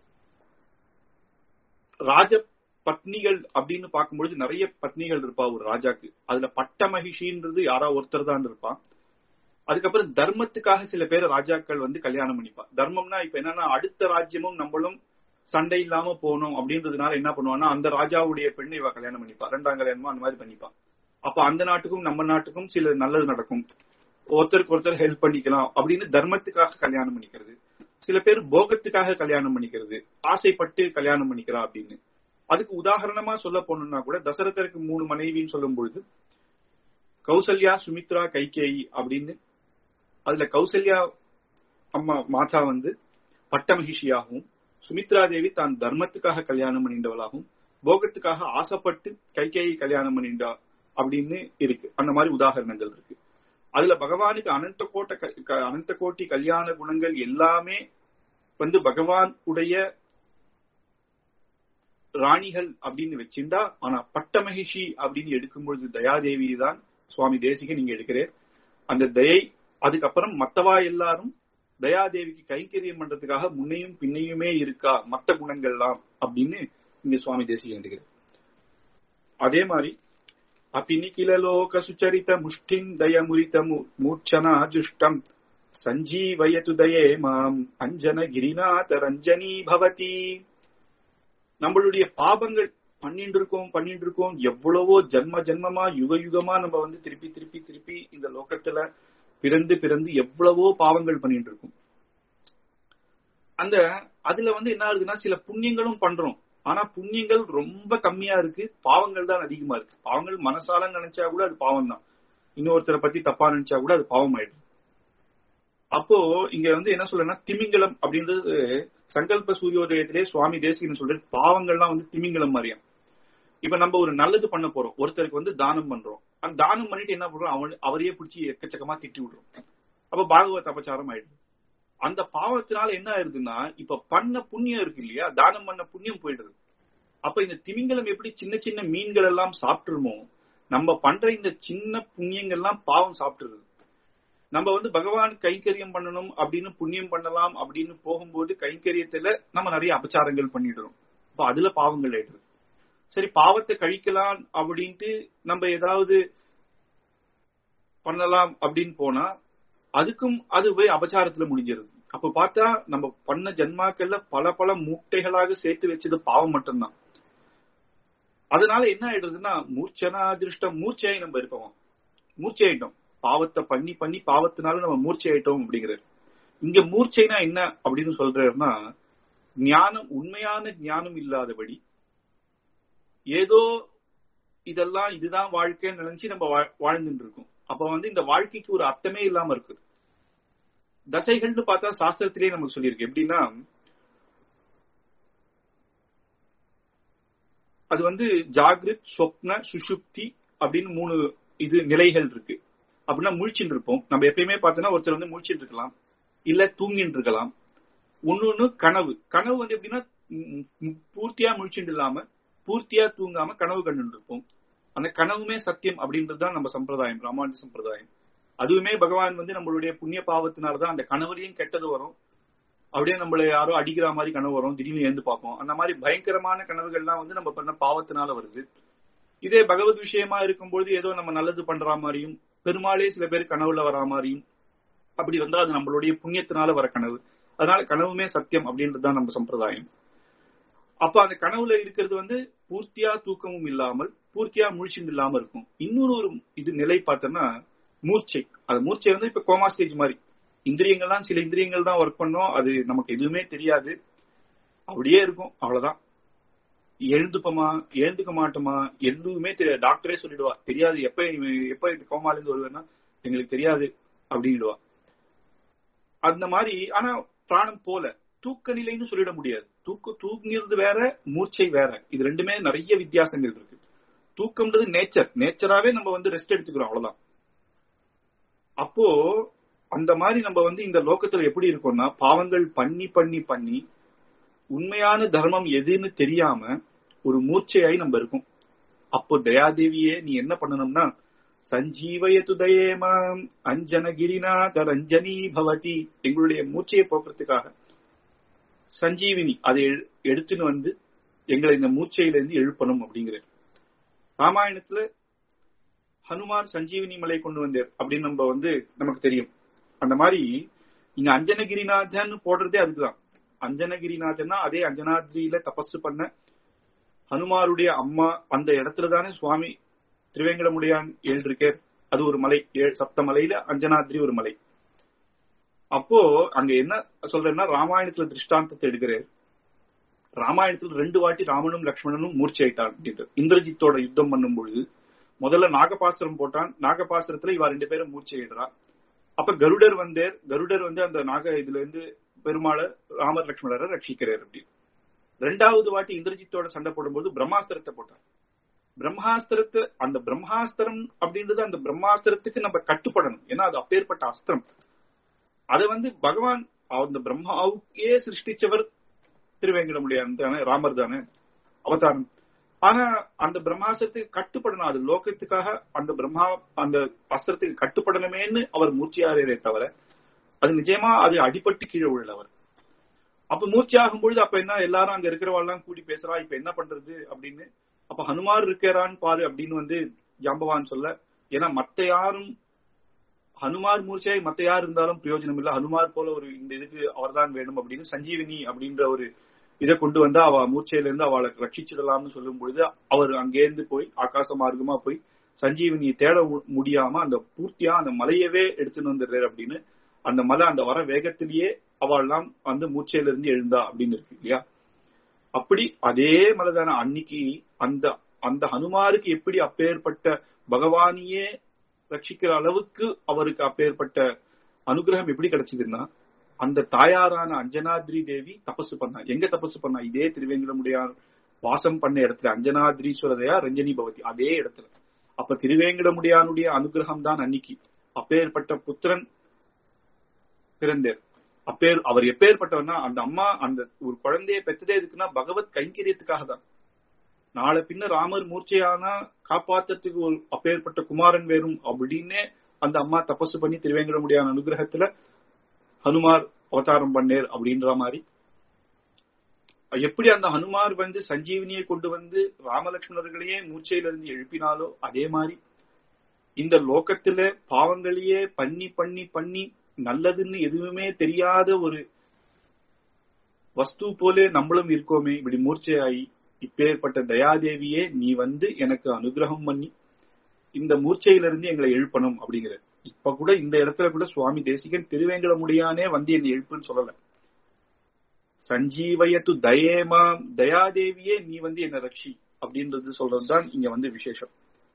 ராஜ பத்னிகள் அப்படின்னு பார்க்கும்பொழுது நிறைய பத்னிகள் இருப்பா ஒரு ராஜாக்கு அதுல பட்ட மகிஷின்றது யாரா ஒருத்தர் தான் இருப்பான் அதுக்கப்புறம் தர்மத்துக்காக சில பேர் ராஜாக்கள் வந்து கல்யாணம் பண்ணிப்பா தர்மம்னா இப்ப என்னன்னா அடுத்த ராஜ்யமும் நம்மளும் சண்டை இல்லாம போகணும் அப்படின்றதுனால என்ன பண்ணுவான்னா அந்த ராஜாவுடைய பெண்ணை இவ கல்யாணம் பண்ணிப்பா ரெண்டாம் கல்யாணமா அந்த மாதிரி பண்ணிப்பா அப்ப அந்த நாட்டுக்கும் நம்ம நாட்டுக்கும் சில நல்லது நடக்கும் ஒருத்தருக்கு ஒருத்தர் ஹெல்ப் பண்ணிக்கலாம் அப்படின்னு தர்மத்துக்காக கல்யாணம் பண்ணிக்கிறது சில பேர் போகத்துக்காக கல்யாணம் பண்ணிக்கிறது ஆசைப்பட்டு கல்யாணம் பண்ணிக்கிறா அப்படின்னு அதுக்கு உதாரணமா சொல்ல போனோம்னா கூட தசரதருக்கு மூணு மனைவின்னு சொல்லும் பொழுது கௌசல்யா சுமித்ரா கைகேயி அப்படின்னு அதுல கௌசல்யா அம்மா மாதா வந்து பட்ட மகிழ்ச்சியாகவும் சுமித்ரா தேவி தான் தர்மத்துக்காக கல்யாணம் பண்ணின்றவளாகவும் போகத்துக்காக ஆசைப்பட்டு கைகேயி கல்யாணம் பண்ணிண்டா அப்படின்னு இருக்கு அந்த மாதிரி உதாரணங்கள் இருக்கு அதுல பகவானுக்கு அனந்த கோட்ட அனந்த கோட்டி கல்யாண குணங்கள் எல்லாமே வந்து பகவான் உடைய ராணிகள் அப்படின்னு வச்சிருந்தா ஆனா பட்ட மகிஷி அப்படின்னு எடுக்கும்பொழுது தயாதேவி தான் சுவாமி தேசிக நீங்க எடுக்கிறேன் அந்த தயை அதுக்கப்புறம் மத்தவா எல்லாரும் தயாதேவிக்கு கைங்கரியம் பண்றதுக்காக முன்னையும் பின்னையுமே இருக்கா மத்த குணங்கள்லாம் அப்படின்னு இங்க சுவாமி தேசிக வேண்டுகிறார் அதே மாதிரி அபிநிகில லோக சுச்சரித முஷ்டிம் தயமுரித மூர்ச்சனா ஜுஷ்டம் சஞ்சீவயது தயே மாம் அஞ்சன கிரிநாத ரஞ்சனி பவதி நம்மளுடைய பாபங்கள் பண்ணிட்டு இருக்கோம் பண்ணிட்டு இருக்கோம் எவ்வளவோ ஜென்ம ஜென்மமா யுக யுகமா நம்ம வந்து திருப்பி திருப்பி திருப்பி இந்த லோகத்துல பிறந்து பிறந்து எவ்வளவோ பாவங்கள் பண்ணிட்டு இருக்கோம் அந்த அதுல வந்து என்ன ஆகுதுன்னா சில புண்ணியங்களும் பண்றோம் ஆனா புண்ணியங்கள் ரொம்ப கம்மியா இருக்கு பாவங்கள் தான் அதிகமா இருக்கு பாவங்கள் மனசால நினைச்சா கூட அது பாவம் தான் இன்னொருத்தரை பத்தி தப்பா நினைச்சா கூட அது பாவம் ஆயிடுது அப்போ இங்க வந்து என்ன சொல்றேன்னா திமிங்கலம் அப்படின்றது சங்கல்ப சூரியோதயத்திலே சுவாமி தேசிகன் சொல்றது பாவங்கள்லாம் வந்து திமிங்கலம் மாதிரியா இப்ப நம்ம ஒரு நல்லது பண்ண போறோம் ஒருத்தருக்கு வந்து தானம் பண்றோம் அந்த தானம் பண்ணிட்டு என்ன பண்றோம் அவன் அவரையே பிடிச்சி எக்கச்சக்கமா திட்டி விடுறோம் அப்ப பாகவத் அபச்சாரம் ஆயிடுது அந்த பாவத்தினால என்ன ஆயிருதுன்னா இப்ப பண்ண புண்ணியம் இருக்கு இல்லையா தானம் பண்ண புண்ணியம் போயிடுது அப்ப இந்த திமிங்கலம் எப்படி சின்ன சின்ன மீன்கள் எல்லாம் சாப்பிட்டுருமோ நம்ம பண்ற இந்த சின்ன புண்ணியங்கள்லாம் பாவம் சாப்பிட்டுருது நம்ம வந்து பகவான் கைங்கரியம் பண்ணணும் அப்படின்னு புண்ணியம் பண்ணலாம் அப்படின்னு போகும்போது கைங்கரியத்துல நம்ம நிறைய அபச்சாரங்கள் பண்ணிடுறோம் அப்ப அதுல பாவங்கள் ஆயிடுது சரி பாவத்தை கழிக்கலாம் அப்படின்ட்டு நம்ம ஏதாவது பண்ணலாம் அப்படின்னு போனா அதுக்கும் அதுவே அபச்சாரத்துல முடிஞ்சிருது அப்ப பார்த்தா நம்ம பண்ண ஜென்மாக்கள்ல பல பல மூட்டைகளாக சேர்த்து வச்சது பாவம் மட்டும்தான் அதனால என்ன ஆயிடுதுன்னா மூர்ச்சனா அதிருஷ்டம் மூர்ச்சையை நம்ம இருக்கோம் மூர்ச்சையிட்டோம் பாவத்தை பண்ணி பண்ணி பாவத்தினால நம்ம மூர்ச்சை ஆயிட்டோம் அப்படிங்கிறாரு இங்க மூர்ச்சைனா என்ன அப்படின்னு சொல்றாருன்னா ஞானம் உண்மையான ஞானம் இல்லாதபடி ஏதோ இதெல்லாம் இதுதான் வாழ்க்கைன்னு நினைச்சு நம்ம வாழ்ந்துட்டு இருக்கோம் அப்ப வந்து இந்த வாழ்க்கைக்கு ஒரு அர்த்தமே இல்லாம இருக்குது தசைகள்னு பார்த்தா சாஸ்திரத்திலேயே நமக்கு சொல்லியிருக்கு எப்படின்னா அது வந்து ஜாகிரத் சொப்ன சுஷுப்தி அப்படின்னு மூணு இது நிலைகள் இருக்கு அப்படின்னா முழிச்சுட்டு இருப்போம் நம்ம எப்பயுமே பார்த்தோம்னா ஒருத்தர் வந்து முழிச்சுட்டு இருக்கலாம் இல்ல தூங்கிட்டு இருக்கலாம் ஒன்னு ஒண்ணு கனவு கனவு வந்து எப்படின்னா பூர்த்தியா முழிச்சுட்டு இல்லாம பூர்த்தியா தூங்காம கனவு கண்டு இருப்போம் அந்த கனவுமே சத்தியம் அப்படின்றதுதான் நம்ம சம்பிரதாயம் ராமானுஜ சம்பிரதாயம் அதுவுமே பகவான் வந்து நம்மளுடைய புண்ணிய பாவத்தினாலதான் அந்த கனவுலையும் கெட்டது வரும் அப்படியே நம்மள யாரோ அடிக்கிற மாதிரி கனவு வரும் திடீர்னு எழுந்து பார்ப்போம் அந்த மாதிரி பயங்கரமான கனவுகள்லாம் வந்து நம்ம பண்ண பாவத்தினால வருது இதே பகவத் விஷயமா இருக்கும்போது ஏதோ நம்ம நல்லது பண்ற மாதிரியும் பெருமாளே சில பேர் கனவுல வரா மாதிரியும் அப்படி வந்தா அது நம்மளுடைய புண்ணியத்தினால வர கனவு அதனால கனவுமே சத்தியம் அப்படின்றதுதான் நம்ம சம்பிரதாயம் அப்ப அந்த கனவுல இருக்கிறது வந்து பூர்த்தியா தூக்கமும் இல்லாமல் பூர்த்தியா முழிச்சும் இல்லாம இருக்கும் இன்னொரு ஒரு இது நிலை பார்த்தோம்னா மூர்ச்சை அது மூர்ச்சை வந்து இப்ப கோமா ஸ்டேஜ் மாதிரி இந்திரியங்கள்லாம் சில இந்திரியங்கள் தான் ஒர்க் பண்ணோம் அது நமக்கு எதுவுமே தெரியாது அப்படியே இருக்கும் அவ்வளவுதான் எழுந்துப்போமா எழுந்துக்க மாட்டோமா எதுவுமே தெரியாது டாக்டரே சொல்லிடுவா தெரியாது எப்ப எப்ப இந்த கோமால இருந்து வருவேன்னா எங்களுக்கு தெரியாது அப்படின்டுவா அந்த மாதிரி ஆனா பிராணம் போல தூக்க நிலைன்னு சொல்லிட முடியாது தூக்க தூங்கிறது வேற மூர்ச்சை வேற இது ரெண்டுமே நிறைய வித்தியாசங்கள் இருக்கு தூக்கம்ன்றது நேச்சர் நேச்சராவே நம்ம வந்து ரெஸ்ட் எடுத்துக்கிறோம் அவ்வளவுதான் அப்போ அந்த மாதிரி நம்ம வந்து இந்த லோகத்துல எப்படி இருக்கோம்னா பாவங்கள் பண்ணி பண்ணி பண்ணி உண்மையான தர்மம் எதுன்னு தெரியாம ஒரு மூர்ச்சையாய் நம்ம இருக்கும் அப்போ தயாதேவியே நீ என்ன பண்ணணும்னா சஞ்சீவயது தயேமாம் அஞ்சனகிரிநாத ரஞ்சனி பவதி எங்களுடைய மூச்சையை போக்குறதுக்காக சஞ்சீவினி அதை எடுத்துன்னு வந்து எங்களை இந்த மூச்சையிலிருந்து எழுப்பணும் அப்படிங்கிறார் ராமாயணத்துல ஹனுமான் சஞ்சீவினி மலை கொண்டு வந்தார் அப்படின்னு நம்ம வந்து நமக்கு தெரியும் அந்த மாதிரி இங்க அஞ்சனகிரிநாதன் போடுறதே அதுக்குதான் அஞ்சனகிரிநாதன்னா அதே அஞ்சனாத்ரியில தபசு பண்ண ஹனுமாருடைய அம்மா அந்த இடத்துல தானே சுவாமி திருவேங்கடமுடியான் எழுதிருக்கார் அது ஒரு மலை சப்த மலையில அஞ்சனாத்ரி ஒரு மலை அப்போ அங்க என்ன சொல்றேன்னா ராமாயணத்துல திருஷ்டாந்தத்தை எடுக்கிறார் ராமாயணத்துல ரெண்டு வாட்டி ராமனும் லக்ஷ்மணனும் மூர்ச்சி ஆயிட்டான் அப்படின்ட்டு இந்திரஜித்தோட யுத்தம் பண்ணும் பொழுது முதல்ல நாகபாசுரம் போட்டான் நாகபாசுரத்துல இவ ரெண்டு பேரும் மூர்ச்சி ஆயிடுறா அப்ப கருடர் வந்தார் கருடர் வந்து அந்த நாக இதுல இருந்து பெருமாளை ராமர் லக்ஷ்மணரை ரட்சிக்கிறார் அப்படின்னு ரெண்டாவது வாட்டி இந்திரஜித்தோட சண்டை போடும்போது பிரம்மாஸ்திரத்தை போட்டார் பிரம்மாஸ்திரத்தை அந்த பிரம்மாஸ்திரம் அப்படின்றது அந்த பிரம்மாஸ்திரத்துக்கு நம்ம கட்டுப்படணும் ஏன்னா அது அப்பேற்பட்ட அஸ்திரம் அதை வந்து பகவான் அந்த பிரம்மாவுக்கே சிருஷ்டிச்சவர் திருவேங்கடமுடியான் தானே ராமர் தானே அவதாரம் ஆனா அந்த பிரம்மாஸ்திரத்துக்கு கட்டுப்படணும் அது லோகத்துக்காக அந்த பிரம்மா அந்த அஸ்திரத்துக்கு கட்டுப்படணுமேன்னு அவர் மூர்ச்சியாரே தவிர அது நிஜமா அது அடிபட்டு கீழே விழவர் அப்ப மூச்சு ஆகும் பொழுது அப்ப என்ன எல்லாரும் அங்க இருக்கிறவாள்லாம் கூடி பேசுறா இப்ப என்ன பண்றது அப்படின்னு அப்ப ஹனுமார் இருக்கிறான்னு பாரு அப்படின்னு வந்து ஜாம்பவான் சொல்ல ஏன்னா மத்த யாரும் ஹனுமார் மூர்ச்சையாய் மத்த யார் இருந்தாலும் பிரயோஜனம் இல்ல ஹனுமார் போல ஒரு இந்த இதுக்கு அவர்தான் வேணும் அப்படின்னு சஞ்சீவினி அப்படின்ற ஒரு இதை கொண்டு வந்து அவ மூர்ச்சையில இருந்து அவளை ரட்சிச்சிடலாம்னு சொல்லும் பொழுது அவர் அங்கேருந்து போய் ஆகாச மார்க்கமா போய் சஞ்சீவினியை தேட முடியாம அந்த பூர்த்தியா அந்த மலையவே எடுத்துன்னு வந்துடுறாரு அப்படின்னு அந்த மலை அந்த வர வேகத்திலேயே அவள்லாம் வந்து மூச்சையில இருந்து எழுந்தா அப்படின்னு இருக்கு இல்லையா அப்படி அதே மலைதான அன்னைக்கு அந்த அந்த ஹனுமாருக்கு எப்படி அப்பேற்பட்ட பகவானியே ரட்சிக்கிற அளவுக்கு அவருக்கு அப்பேற்பட்ட அனுகிரகம் எப்படி கிடைச்சதுன்னா அந்த தாயாரான அஞ்சனாத்ரி தேவி தபசு பண்ணா எங்க தபசு பண்ணா இதே திருவேங்கடமுடியார் வாசம் பண்ண இடத்துல அஞ்சனாத்ரீஸ்வரதையா ரஞ்சனி பவதி அதே இடத்துல அப்ப திருவேங்கடமுடியானுடைய அனுகிரகம் தான் அன்னைக்கு அப்பேற்பட்ட புத்திரன் பிறந்தார் அப்பேர் அவர் எப்பேற்பட்டவர்னா அந்த அம்மா அந்த ஒரு குழந்தைய பெற்றதே எதுக்குன்னா பகவத் கைங்கரியத்துக்காக தான் நாளை பின்ன ராமர் மூர்ச்சையானா காப்பாத்துறதுக்கு ஒரு அப்பேற்பட்ட குமாரன் வேறும் அப்படின்னே அந்த அம்மா தபசு பண்ணி திருவேங்கடமுடியான அனுகிரகத்துல ஹனுமார் அவதாரம் பண்ணேர் அப்படின்ற மாதிரி எப்படி அந்த ஹனுமார் வந்து சஞ்சீவனியை கொண்டு வந்து ராமலட்சுமணர்களையே மூச்சையிலிருந்து எழுப்பினாலோ அதே மாதிரி இந்த லோகத்துல பாவங்களையே பண்ணி பண்ணி பண்ணி நல்லதுன்னு எதுவுமே தெரியாத ஒரு வஸ்து போல நம்மளும் இருக்கோமே இப்படி மூர்ச்சையாயி இப்பேற்பட்ட தயாதேவியே நீ வந்து எனக்கு அனுகிரகம் பண்ணி இந்த மூர்ச்சையிலிருந்து எங்களை எழுப்பணும் அப்படிங்கிற இப்ப கூட இந்த இடத்துல கூட சுவாமி தேசிகன் திருவேங்கட முடியானே வந்து என்னை எழுப்புன்னு சொல்லல சஞ்சீவயத்து தயேமாம் தயாதேவியே நீ வந்து என்ன ரக்ஷி அப்படின்றது சொல்றதுதான் இங்க வந்து விசேஷம்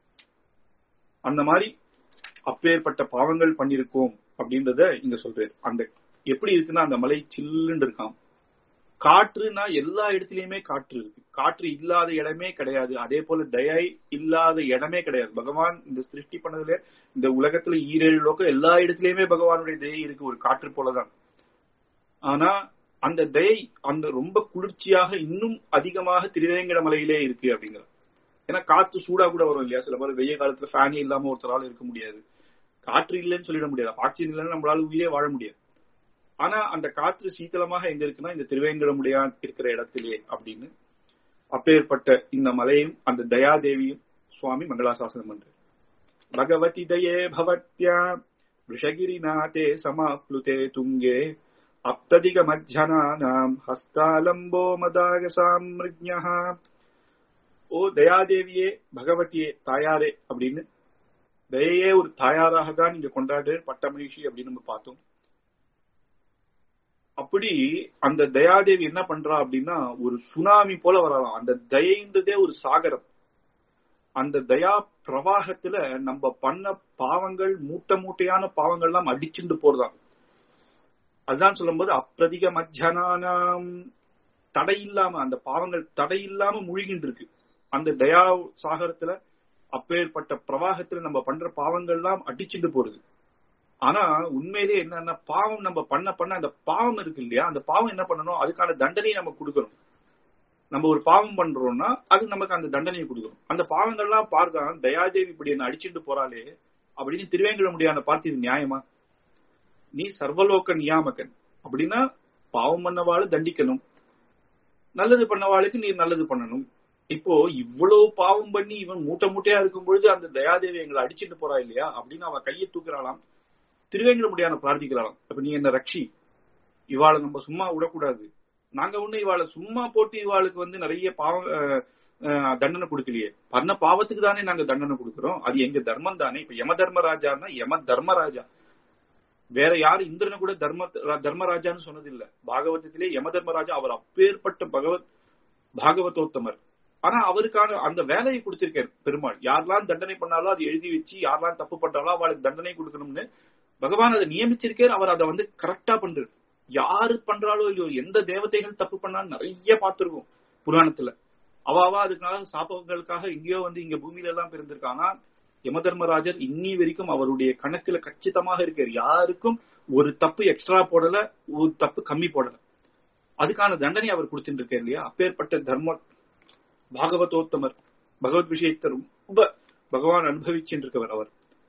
அந்த மாதிரி அப்பேற்பட்ட பாவங்கள் பண்ணிருக்கோம் அப்படின்றத இங்க சொல்றாரு அந்த எப்படி இருக்குன்னா அந்த மலை சில்லுன்னு இருக்கான் காற்றுனா எல்லா இடத்துலயுமே காற்று இருக்கு காற்று இல்லாத இடமே கிடையாது அதே போல தயை இல்லாத இடமே கிடையாது பகவான் இந்த சிருஷ்டி பண்ணதுல இந்த உலகத்துல ஈரேழு லோகம் எல்லா இடத்துலயுமே பகவானுடைய தயை இருக்கு ஒரு காற்று போலதான் ஆனா அந்த தயை அந்த ரொம்ப குளிர்ச்சியாக இன்னும் அதிகமாக திருவேங்கட மலையிலே இருக்கு அப்படிங்கிற ஏன்னா காத்து சூடா கூட வரும் இல்லையா சில பேர் வெய்ய காலத்துல ஃபேனே இல்லாம ஒருத்தரால இருக்க முடியாது காற்று இல்லைன்னு சொல்லிட முடியாது ஆக்சிஜன் இல்லைன்னு நம்மளால உயிரே வாழ முடியாது ஆனா அந்த காற்று சீத்தளமாக எங்க இருக்குன்னா இந்த திருவேங்கடமுடியான் இருக்கிற இடத்திலே அப்படின்னு அப்பேற்பட்ட இந்த மலையும் அந்த தயாதேவியும் சுவாமி மங்களாசாசனம் பண்ற பகவதி தயே பவத்யா விஷகிரிநாதே சமாப்ளுதே துங்கே அப்ததிக மஜ்ஜனானாம் ஹஸ்தாலம்போ மதாக சாமிருஜ்யா ஓ தயாதேவியே பகவதியே தாயாரே அப்படின்னு தயையே ஒரு தாயாராக தான் இங்க கொண்டாடு பட்டமகிழ்ச்சி அப்படின்னு நம்ம பார்த்தோம் அப்படி அந்த தயாதேவி என்ன பண்றா அப்படின்னா ஒரு சுனாமி போல வரலாம் அந்த தயைன்றதே ஒரு சாகரம் அந்த தயா பிரவாகத்துல நம்ம பண்ண பாவங்கள் மூட்டை மூட்டையான பாவங்கள்லாம் அடிச்சுட்டு போறதாம் அதுதான் சொல்லும்போது அப்பிரதிக மத்தியானம் தடை இல்லாம அந்த பாவங்கள் தடை இல்லாம முழுகிட்டு இருக்கு அந்த தயா சாகரத்துல அப்பேற்பட்ட பிரவாகத்துல நம்ம பண்ற பாவங்கள்லாம் அடிச்சுட்டு போறது ஆனா உண்மையிலே என்னன்னா பாவம் நம்ம பண்ண பண்ண அந்த பாவம் இருக்கு இல்லையா அந்த பாவம் என்ன பண்ணணும் அதுக்கான தண்டனையை நம்ம கொடுக்கணும் நம்ம ஒரு பாவம் பண்றோம்னா அது நமக்கு அந்த தண்டனையை கொடுக்கணும் அந்த பாவங்கள்லாம் பார்த்தா தயாதேவி இப்படி என்ன அடிச்சுட்டு போறாளே அப்படின்னு திருவேங்கட முடியாத பார்த்து இது நியாயமா நீ சர்வலோக நியாமகன் அப்படின்னா பாவம் பண்ணவாளு தண்டிக்கணும் நல்லது பண்ணவாளுக்கு நீ நல்லது பண்ணணும் இப்போ இவ்வளவு பாவம் பண்ணி இவன் மூட்டை மூட்டையா இருக்கும் பொழுது அந்த தயாதேவி எங்களை அடிச்சுட்டு போறா இல்லையா அப்படின்னு அவ கையை தூக்குறாளாம் திருவேங்கட முடியான பிரார்த்திக்கிறாளாம் அப்ப நீ என்ன ரக்ஷி இவாளை நம்ம சும்மா விடக்கூடாது நாங்க ஒண்ணு இவாளை சும்மா போட்டு இவாளுக்கு வந்து நிறைய பாவம் தண்டனை கொடுக்கலையே பண்ண பாவத்துக்கு தானே நாங்க தண்டனை கொடுக்கிறோம் அது எங்க தர்மம் தானே இப்ப யம தர்மராஜான்னா யம தர்மராஜா வேற யாரு இந்திரனை கூட தர்ம தர்மராஜான்னு சொன்னது இல்ல பாகவதத்திலே யம தர்மராஜா அவர் அப்பேற்பட்ட பகவத் பாகவதோத்தமர் ஆனா அவருக்கான அந்த வேலையை கொடுத்திருக்காரு பெருமாள் யாரெல்லாம் தண்டனை பண்ணாலும் அது எழுதி வச்சு யாரெல்லாம் தப்பு பண்றாலோ அவளுக்கு தண்டனை கொடுக்கணும்னு பகவான் அதை நியமிச்சிருக்காரு அவர் அதை வந்து கரெக்டா பண்றாரு யாரு பண்றாலோ இல்லையோ எந்த தேவதைகள் தப்பு பண்ணாலும் நிறைய பார்த்திருக்கோம் புராணத்துல அவாவா அதுக்காக சாபங்களுக்காக எங்கேயோ வந்து இங்க பூமியில எல்லாம் பிறந்திருக்காங்க யமதர்மராஜர் இன்னி வரைக்கும் அவருடைய கணக்குல கச்சிதமாக இருக்காரு யாருக்கும் ஒரு தப்பு எக்ஸ்ட்ரா போடல ஒரு தப்பு கம்மி போடல அதுக்கான தண்டனை அவர் கொடுத்துட்டு இருக்காரு இல்லையா அப்பேற்பட்ட தர்ம பாகவதோத்தமர் பகவத் விஷயத்தை ரொம்ப பகவான் அனுபவிச்சுட்டு இருக்கவர் அவர்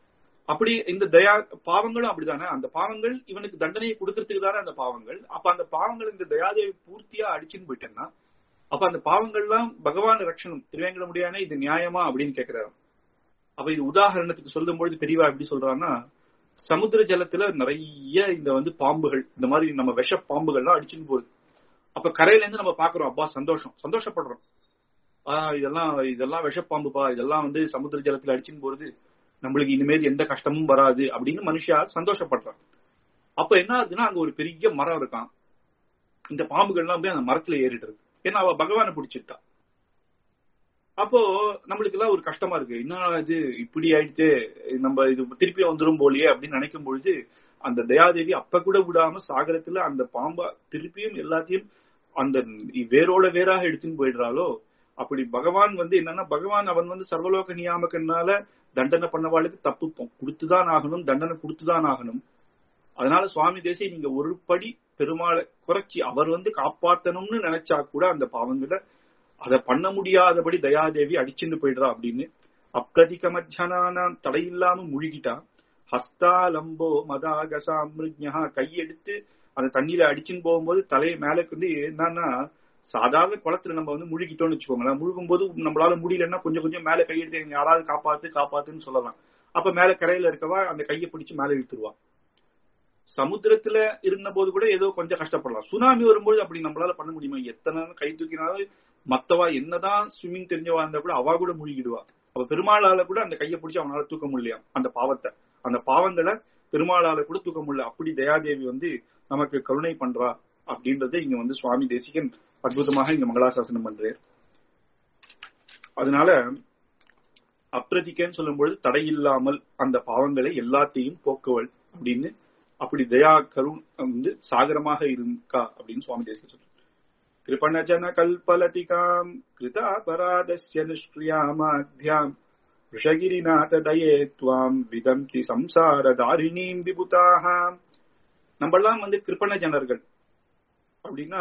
அப்படி இந்த தயா பாவங்களும் அப்படிதானே அந்த பாவங்கள் இவனுக்கு தண்டனையை கொடுக்கறதுக்கு தானே அந்த பாவங்கள் அப்ப அந்த பாவங்கள் இந்த தயாதேவி பூர்த்தியா அடிச்சுன்னு போயிட்டேன்னா அப்ப அந்த பாவங்கள்லாம் பகவான் ரட்சணம் திருவேங்கட முடியானே இது நியாயமா அப்படின்னு கேக்குறாரு அப்ப இது உதாரணத்துக்கு சொல்லும் பொழுது பெரியவா எப்படி சொல்றான்னா சமுத்திர ஜலத்துல நிறைய இந்த வந்து பாம்புகள் இந்த மாதிரி நம்ம விஷ பாம்புகள்லாம் அடிச்சுன்னு போகுது அப்ப கரையில இருந்து நம்ம பாக்குறோம் அப்பா சந்தோஷம் சந்தோஷப்படுறோம் ஆஹ் இதெல்லாம் இதெல்லாம் விஷப்பாம்புப்பா இதெல்லாம் வந்து சமுத்திர ஜலத்துல அடிச்சுன்னு போறது நம்மளுக்கு இனிமேல் எந்த கஷ்டமும் வராது அப்படின்னு மனுஷா சந்தோஷப்படுறான் அப்ப என்ன ஆகுதுன்னா அங்க ஒரு பெரிய மரம் இருக்கான் இந்த பாம்புகள்லாம் போய் அந்த மரத்துல ஏறிட்டு இருக்கு ஏன்னா அவ பகவானை பிடிச்சிட்டா அப்போ நம்மளுக்கு எல்லாம் ஒரு கஷ்டமா இருக்கு என்ன இது இப்படி ஆயிடுச்சு நம்ம இது திருப்பி வந்துரும் போலியே அப்படின்னு நினைக்கும் பொழுது அந்த தயாதேவி அப்ப கூட விடாம சாகரத்துல அந்த பாம்பா திருப்பியும் எல்லாத்தையும் அந்த வேரோட வேறாக எடுத்துன்னு போயிடுறாளோ அப்படி பகவான் வந்து என்னன்னா பகவான் அவன் வந்து சர்வலோக நியாமக்கனால தண்டனை பண்ணவாளுக்கு தப்பு கொடுத்துதான் ஆகணும் தண்டனை கொடுத்துதான் ஆகணும் அதனால சுவாமி தேசிய நீங்க ஒரு படி பெருமாளை குறைச்சி அவர் வந்து காப்பாத்தணும்னு நினைச்சா கூட அந்த பாவங்களை அதை பண்ண முடியாதபடி தயாதேவி அடிச்சுட்டு போயிடுறா அப்படின்னு அப்பிரதிக மத்தியானம் தடையில்லாம முழுகிட்டா ஹஸ்தாலம்போ மதாகசாமிருஜா கையெடுத்து அந்த தண்ணியில அடிச்சுன்னு போகும்போது தலையை மேல வந்து என்னன்னா சாதாரண குளத்துல நம்ம வந்து முழுகிட்டோம்னு வச்சுக்கோங்களேன் முழுகும் போது நம்மளால முடியலன்னா கொஞ்சம் கொஞ்சம் மேல கையெடுத்து யாராவது காப்பாத்து காப்பாத்துன்னு சொல்லலாம் அப்ப மேல கரையில இருக்கவா அந்த கையை பிடிச்சு மேல இழுத்துருவா சமுத்திரத்துல இருந்த போது கூட ஏதோ கொஞ்சம் கஷ்டப்படலாம் சுனாமி வரும்போது அப்படி நம்மளால பண்ண முடியுமா எத்தனை கை தூக்கினாலும் மத்தவா என்னதான் ஸ்விம்மிங் தெரிஞ்சவா இருந்தா கூட அவா கூட முழுகிடுவா அவ பெருமாளால கூட அந்த கையை பிடிச்சி அவனால தூக்க முடியலையா அந்த பாவத்தை அந்த பாவங்களை பெருமாளால கூட தூக்க முடியல அப்படி தயாதேவி வந்து நமக்கு கருணை பண்றா அப்படின்றத இங்க வந்து சுவாமி தேசிகன் அற்புதமாக இங்க மங்களாசாசனம் பண்றார் அதனால அப்பிரதிக்கன்னு சொல்லும் பொழுது தடையில்லாமல் அந்த பாவங்களை எல்லாத்தையும் போக்குவள் அப்படின்னு அப்படி தயா கருண் வந்து சாகரமாக இருக்கா அப்படின்னு சுவாமி தேசிகன் சொல்றார் கிருபணஜன கல்பலதிகாம் கிருதாபராதஸ்ய நிஷ்கிரியாமாத்யாம் ரிஷகிரிநாத தயே துவாம் விதந்தி சம்சார தாரிணீம் விபுதாக நம்மெல்லாம் வந்து கிருப்பண ஜனர்கள் அப்படின்னா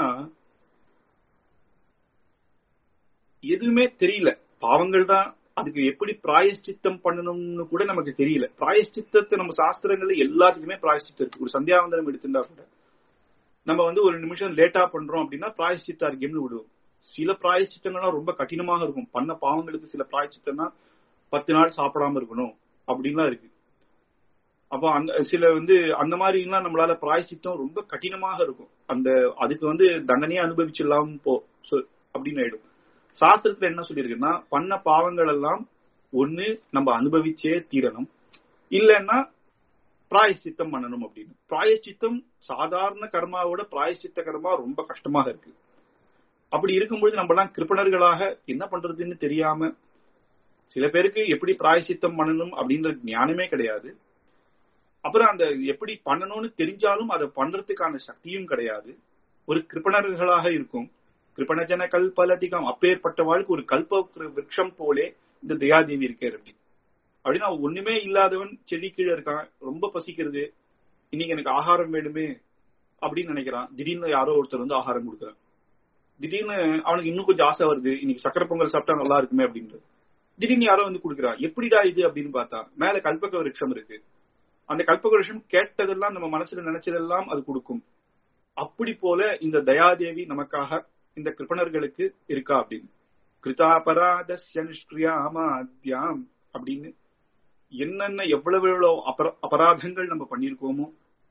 எதுவுமே தெரியல பாவங்கள் தான் அதுக்கு எப்படி பிராயஷ்சித்தம் பண்ணணும்னு கூட நமக்கு தெரியல பிராயஷ்சித்தத்தை நம்ம சாஸ்திரங்கள்ல எல்லாத்துக்குமே பிராயஷ்சித்தம் இருக்கு ஒரு சந்தியாவந்தனம் எடுத்துட்டா கூட நம்ம வந்து ஒரு நிமிஷம் லேட்டா பண்றோம் அப்படின்னா பிராயஷ்சித்தா இருக்கேம்னு விடுவோம் சில பிராயஷ்சித்தங்கள்லாம் ரொம்ப கடினமாக இருக்கும் பண்ண பாவங்களுக்கு சில பிராயஷ்சித்தம்னா பத்து நாள் சாப்பிடாம இருக்கணும் அப்படின்லாம் இருக்கு அப்போ அந்த சில வந்து அந்த மாதிரி எல்லாம் நம்மளால பிராயசித்தம் ரொம்ப கடினமாக இருக்கும் அந்த அதுக்கு வந்து தண்டனையே அனுபவிச்சிடலாம் போ அப்படின்னு ஆயிடும் சாஸ்திரத்துல என்ன சொல்லியிருக்குன்னா பண்ண பாவங்கள் எல்லாம் ஒண்ணு நம்ம அனுபவிச்சே தீரணும் இல்லைன்னா பிராயசித்தம் பண்ணணும் அப்படின்னு பிராயச்சித்தம் சாதாரண கர்மாவோட பிராயச்சித்த கர்மா ரொம்ப கஷ்டமாக இருக்கு அப்படி இருக்கும்பொழுது நம்ம எல்லாம் கிருப்பணர்களாக என்ன பண்றதுன்னு தெரியாம சில பேருக்கு எப்படி பிராயசித்தம் பண்ணணும் அப்படின்ற ஞானமே கிடையாது அப்புறம் அந்த எப்படி பண்ணணும்னு தெரிஞ்சாலும் அதை பண்றதுக்கான சக்தியும் கிடையாது ஒரு கிருப்பணர்களாக இருக்கும் கிருப்பணஜன கல்பலதிகம் அப்பேற்பட்ட வாழ்க்கை ஒரு கல்ப விரக்ஷம் போலே இந்த தயாதேவி இருக்கார் அப்படி அப்படின்னா ஒண்ணுமே இல்லாதவன் செடி கீழே இருக்கான் ரொம்ப பசிக்கிறது இன்னைக்கு எனக்கு ஆகாரம் வேணுமே அப்படின்னு நினைக்கிறான் திடீர்னு யாரோ ஒருத்தர் வந்து ஆகாரம் கொடுக்குறான் திடீர்னு அவனுக்கு இன்னும் கொஞ்சம் ஆசை வருது இன்னைக்கு சக்கரை பொங்கல் சாப்பிட்டா நல்லா இருக்குமே அப்படின்றது திடீர்னு யாரோ வந்து கொடுக்குறான் எப்படிடா இது அப்படின்னு பார்த்தா மேல கல்பக விருட்சம் இருக்கு அந்த கல்பக விருட்சம் கேட்டதெல்லாம் நம்ம மனசுல நினைச்சதெல்லாம் அது கொடுக்கும் அப்படி போல இந்த தயாதேவி நமக்காக இந்த கிருப்பணர்களுக்கு இருக்கா அப்படின்னு கிருதாபராதஸ்ய நிஷ்கிரியாமாத்யாம் அப்படின்னு என்னென்ன எவ்வளவு எவ்வளவு அபராதங்கள் நம்ம பண்ணிருக்கோமோ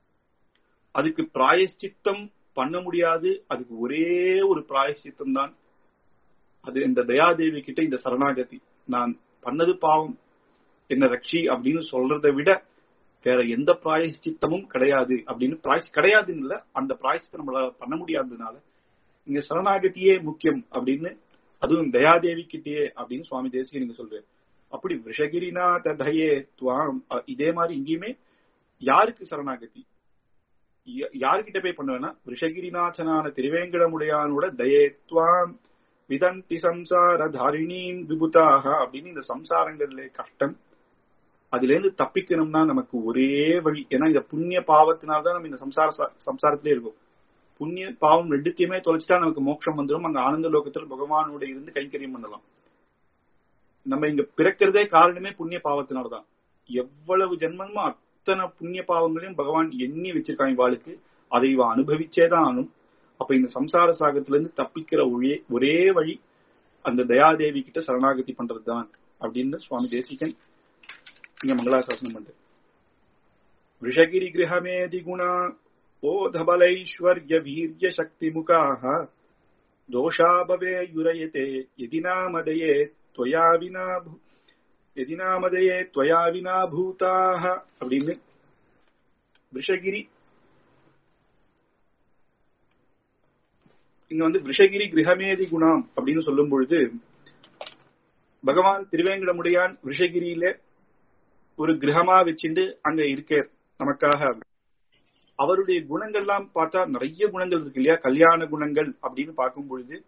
அதுக்கு பிராயஷ்சித்தம் பண்ண முடியாது அதுக்கு ஒரே ஒரு பிராயஷ்சித்தம் தான் அது இந்த தயாதேவி கிட்ட இந்த சரணாகதி நான் பண்ணது பாவம் என்ன ரக்ஷி அப்படின்னு சொல்றதை விட வேற எந்த பிராயஷ்சித்தமும் கிடையாது அப்படின்னு பிராய்ஸ் கிடையாதுன்னு இல்ல அந்த பிராயசித்தம் நம்மளால பண்ண முடியாததுனால இங்க சரணாகதியே முக்கியம் அப்படின்னு அதுவும் தயாதேவி கிட்டேயே அப்படின்னு சுவாமி தேசிய நீங்க சொல்றாரு அப்படி விஷகிரிநாத தயே துவாம் இதே மாதிரி இங்கேயுமே யாருக்கு சரணாகதி யாருக்கிட்ட போய் பண்ணுவேன்னா ரிஷகிரிநாதனான திருவேங்கடமுடையானோட தயே துவாம் விதந்தி சம்சார தாரிணீம் விபுதாக அப்படின்னு இந்த சம்சாரங்கள்ல கஷ்டம் அதுல இருந்து தப்பிக்கணும்னா நமக்கு ஒரே வழி ஏன்னா இந்த புண்ணிய பாவத்தினால்தான் நம்ம இந்த சம்சார சம்சாரத்திலே இருக்கும் புண்ணிய பாவம் ரெண்டுத்தையுமே தொலைச்சிட்டா நமக்கு மோட்சம் வந்துடும் அங்க ஆனந்த லோகத்தில் பகவானோட இருந்து கைங்கரியம் பண்ணலாம் நம்ம இங்க பிறக்கிறதே காரணமே புண்ணிய பாவத்தினால்தான் எவ்வளவு ஜென்மமோ அத்தனை புண்ணிய பாவங்களையும் பகவான் எண்ணி வச்சிருக்கான் இவாளுக்கு அதை இவ அனுபவிச்சேதான் ஆனும் அப்ப இந்த சம்சார சாகத்துல இருந்து தப்பிக்கிற ஒரே ஒரே வழி அந்த தயாதேவி கிட்ட சரணாகதி பண்றதுதான் அப்படின்னு சுவாமி தேசிகன் இங்க மங்களாசாசனம் பண்ற விஷகிரி கிரகமேதி குணா ஓதபலைஸ்வர்ய வீரிய சக்தி முகாக தோஷா பவே யுரயதே எதி நாமதயே त्वया विना भू- यदि नामदये त्वया विना भूताः அப்படின்னு விஷகிரி இங்க வந்து விஷகிரி கிரகமேதி குணாம் அப்படின்னு சொல்லும் பொழுது பகவான் திருவேங்கடமுடையான் விஷகிரியில ஒரு கிரகமா வச்சுண்டு அங்க இருக்கார் நமக்காக அவருடைய குணங்கள்லாம் பார்த்தா நிறைய குணங்கள் இருக்கு இல்லையா கல்யாண குணங்கள் அப்படின்னு பார்க்கும் பொழுது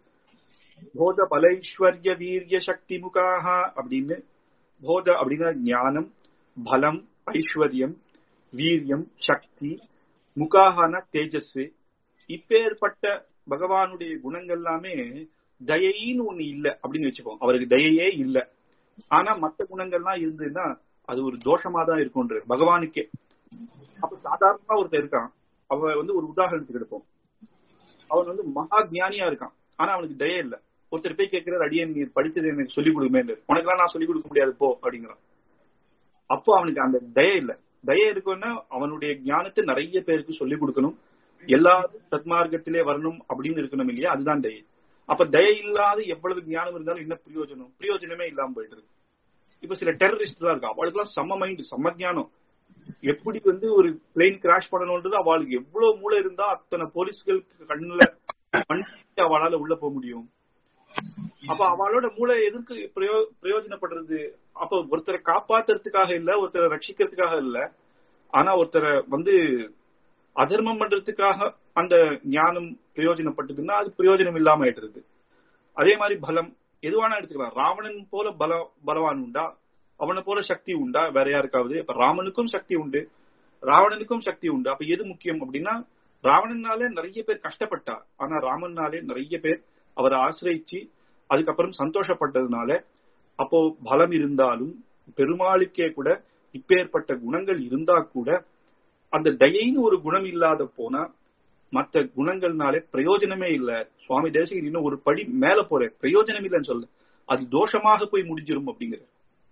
போத பலைஸ்வர்ய வீரிய சக்தி முகாக அப்படின்னு போத அப்படின்னா ஞானம் பலம் ஐஸ்வர்யம் வீரியம் சக்தி முகாகான தேஜஸ் இப்பேற்பட்ட பகவானுடைய குணங்கள் எல்லாமே தயைன்னு ஒண்ணு இல்ல அப்படின்னு வச்சுப்போம் அவருக்கு தயையே இல்ல ஆனா மத்த குணங்கள்லாம் இருந்ததுன்னா அது ஒரு தோஷமா தான் இருக்கும்ன்ற பகவானுக்கே அப்ப சாதாரணமா ஒருத்தர் இருக்கான் அவன் வந்து ஒரு உதாரணத்துக்கு எடுப்போம் அவன் வந்து மகா ஞானியா இருக்கான் ஆனா அவனுக்கு தய இல்ல ஒருத்தர் போய் கேட்கிறார் அடியன் நீ படிச்சது எனக்கு சொல்லிக் கொடுக்குமே உனக்கெல்லாம் நான் சொல்லிக் கொடுக்க முடியாது போ அப்படிங்கிறான் அப்போ அவனுக்கு அந்த தய இல்ல தய இருக்குன்னா அவனுடைய ஞானத்தை நிறைய பேருக்கு சொல்லிக் கொடுக்கணும் எல்லாரும் சத்மார்க்கத்திலே வரணும் அப்படின்னு இருக்கணும் இல்லையா அதுதான் தயை அப்ப தய இல்லாத எவ்வளவு ஞானம் இருந்தாலும் என்ன பிரயோஜனம் பிரயோஜனமே இல்லாம போயிட்டு இருக்கு இப்ப சில டெரரிஸ்ட் எல்லாம் இருக்கா அவளுக்கு செம்ம மைண்ட் செம்ம ஞானம் எப்படி வந்து ஒரு பிளேன் கிராஷ் பண்ணணும்ன்றது அவளுக்கு எவ்வளவு மூளை இருந்தா அத்தனை போலீஸ்களுக்கு கண்ணுல கண்ணு அவளால உள்ள போக முடியும் அப்ப அவளோட மூளை எதுக்கு பிரயோ- பிரயோஜனப்படுறது அப்ப ஒருத்தரை காப்பாத்துறதுக்காக இல்ல ஒருத்தரை ரட்சிக்கிறதுக்காக இல்ல ஆனா ஒருத்தரை வந்து அதர்மம் பண்றதுக்காக அந்த ஞானம் பிரயோஜனப்பட்டதுன்னா அது பிரயோஜனம் இல்லாம ஆயிடுறது அதே மாதிரி பலம் எதுவானா எடுத்துக்கலாம் ராவணன் போல பல பலவான் உண்டா அவனை போல சக்தி உண்டா வேற யாருக்காவது இப்ப ராமனுக்கும் சக்தி உண்டு ராவணனுக்கும் சக்தி உண்டு அப்ப எது முக்கியம் அப்படின்னா ராவணனாலே நிறைய பேர் கஷ்டப்பட்டா ஆனா ராமனாலே நிறைய பேர் அவரை ஆசிரியிச்சு அதுக்கப்புறம் சந்தோஷப்பட்டதுனால அப்போ பலம் இருந்தாலும் பெருமாளுக்கே கூட இப்பேற்பட்ட குணங்கள் இருந்தா கூட அந்த தயைன்னு ஒரு குணம் இல்லாத போனா மத்த குணங்கள்னாலே பிரயோஜனமே இல்ல சுவாமி தேசிகர் இன்னும் ஒரு படி மேல போற பிரயோஜனம் இல்லைன்னு சொல்ல அது தோஷமாக போய் முடிஞ்சிரும் அப்படிங்கிற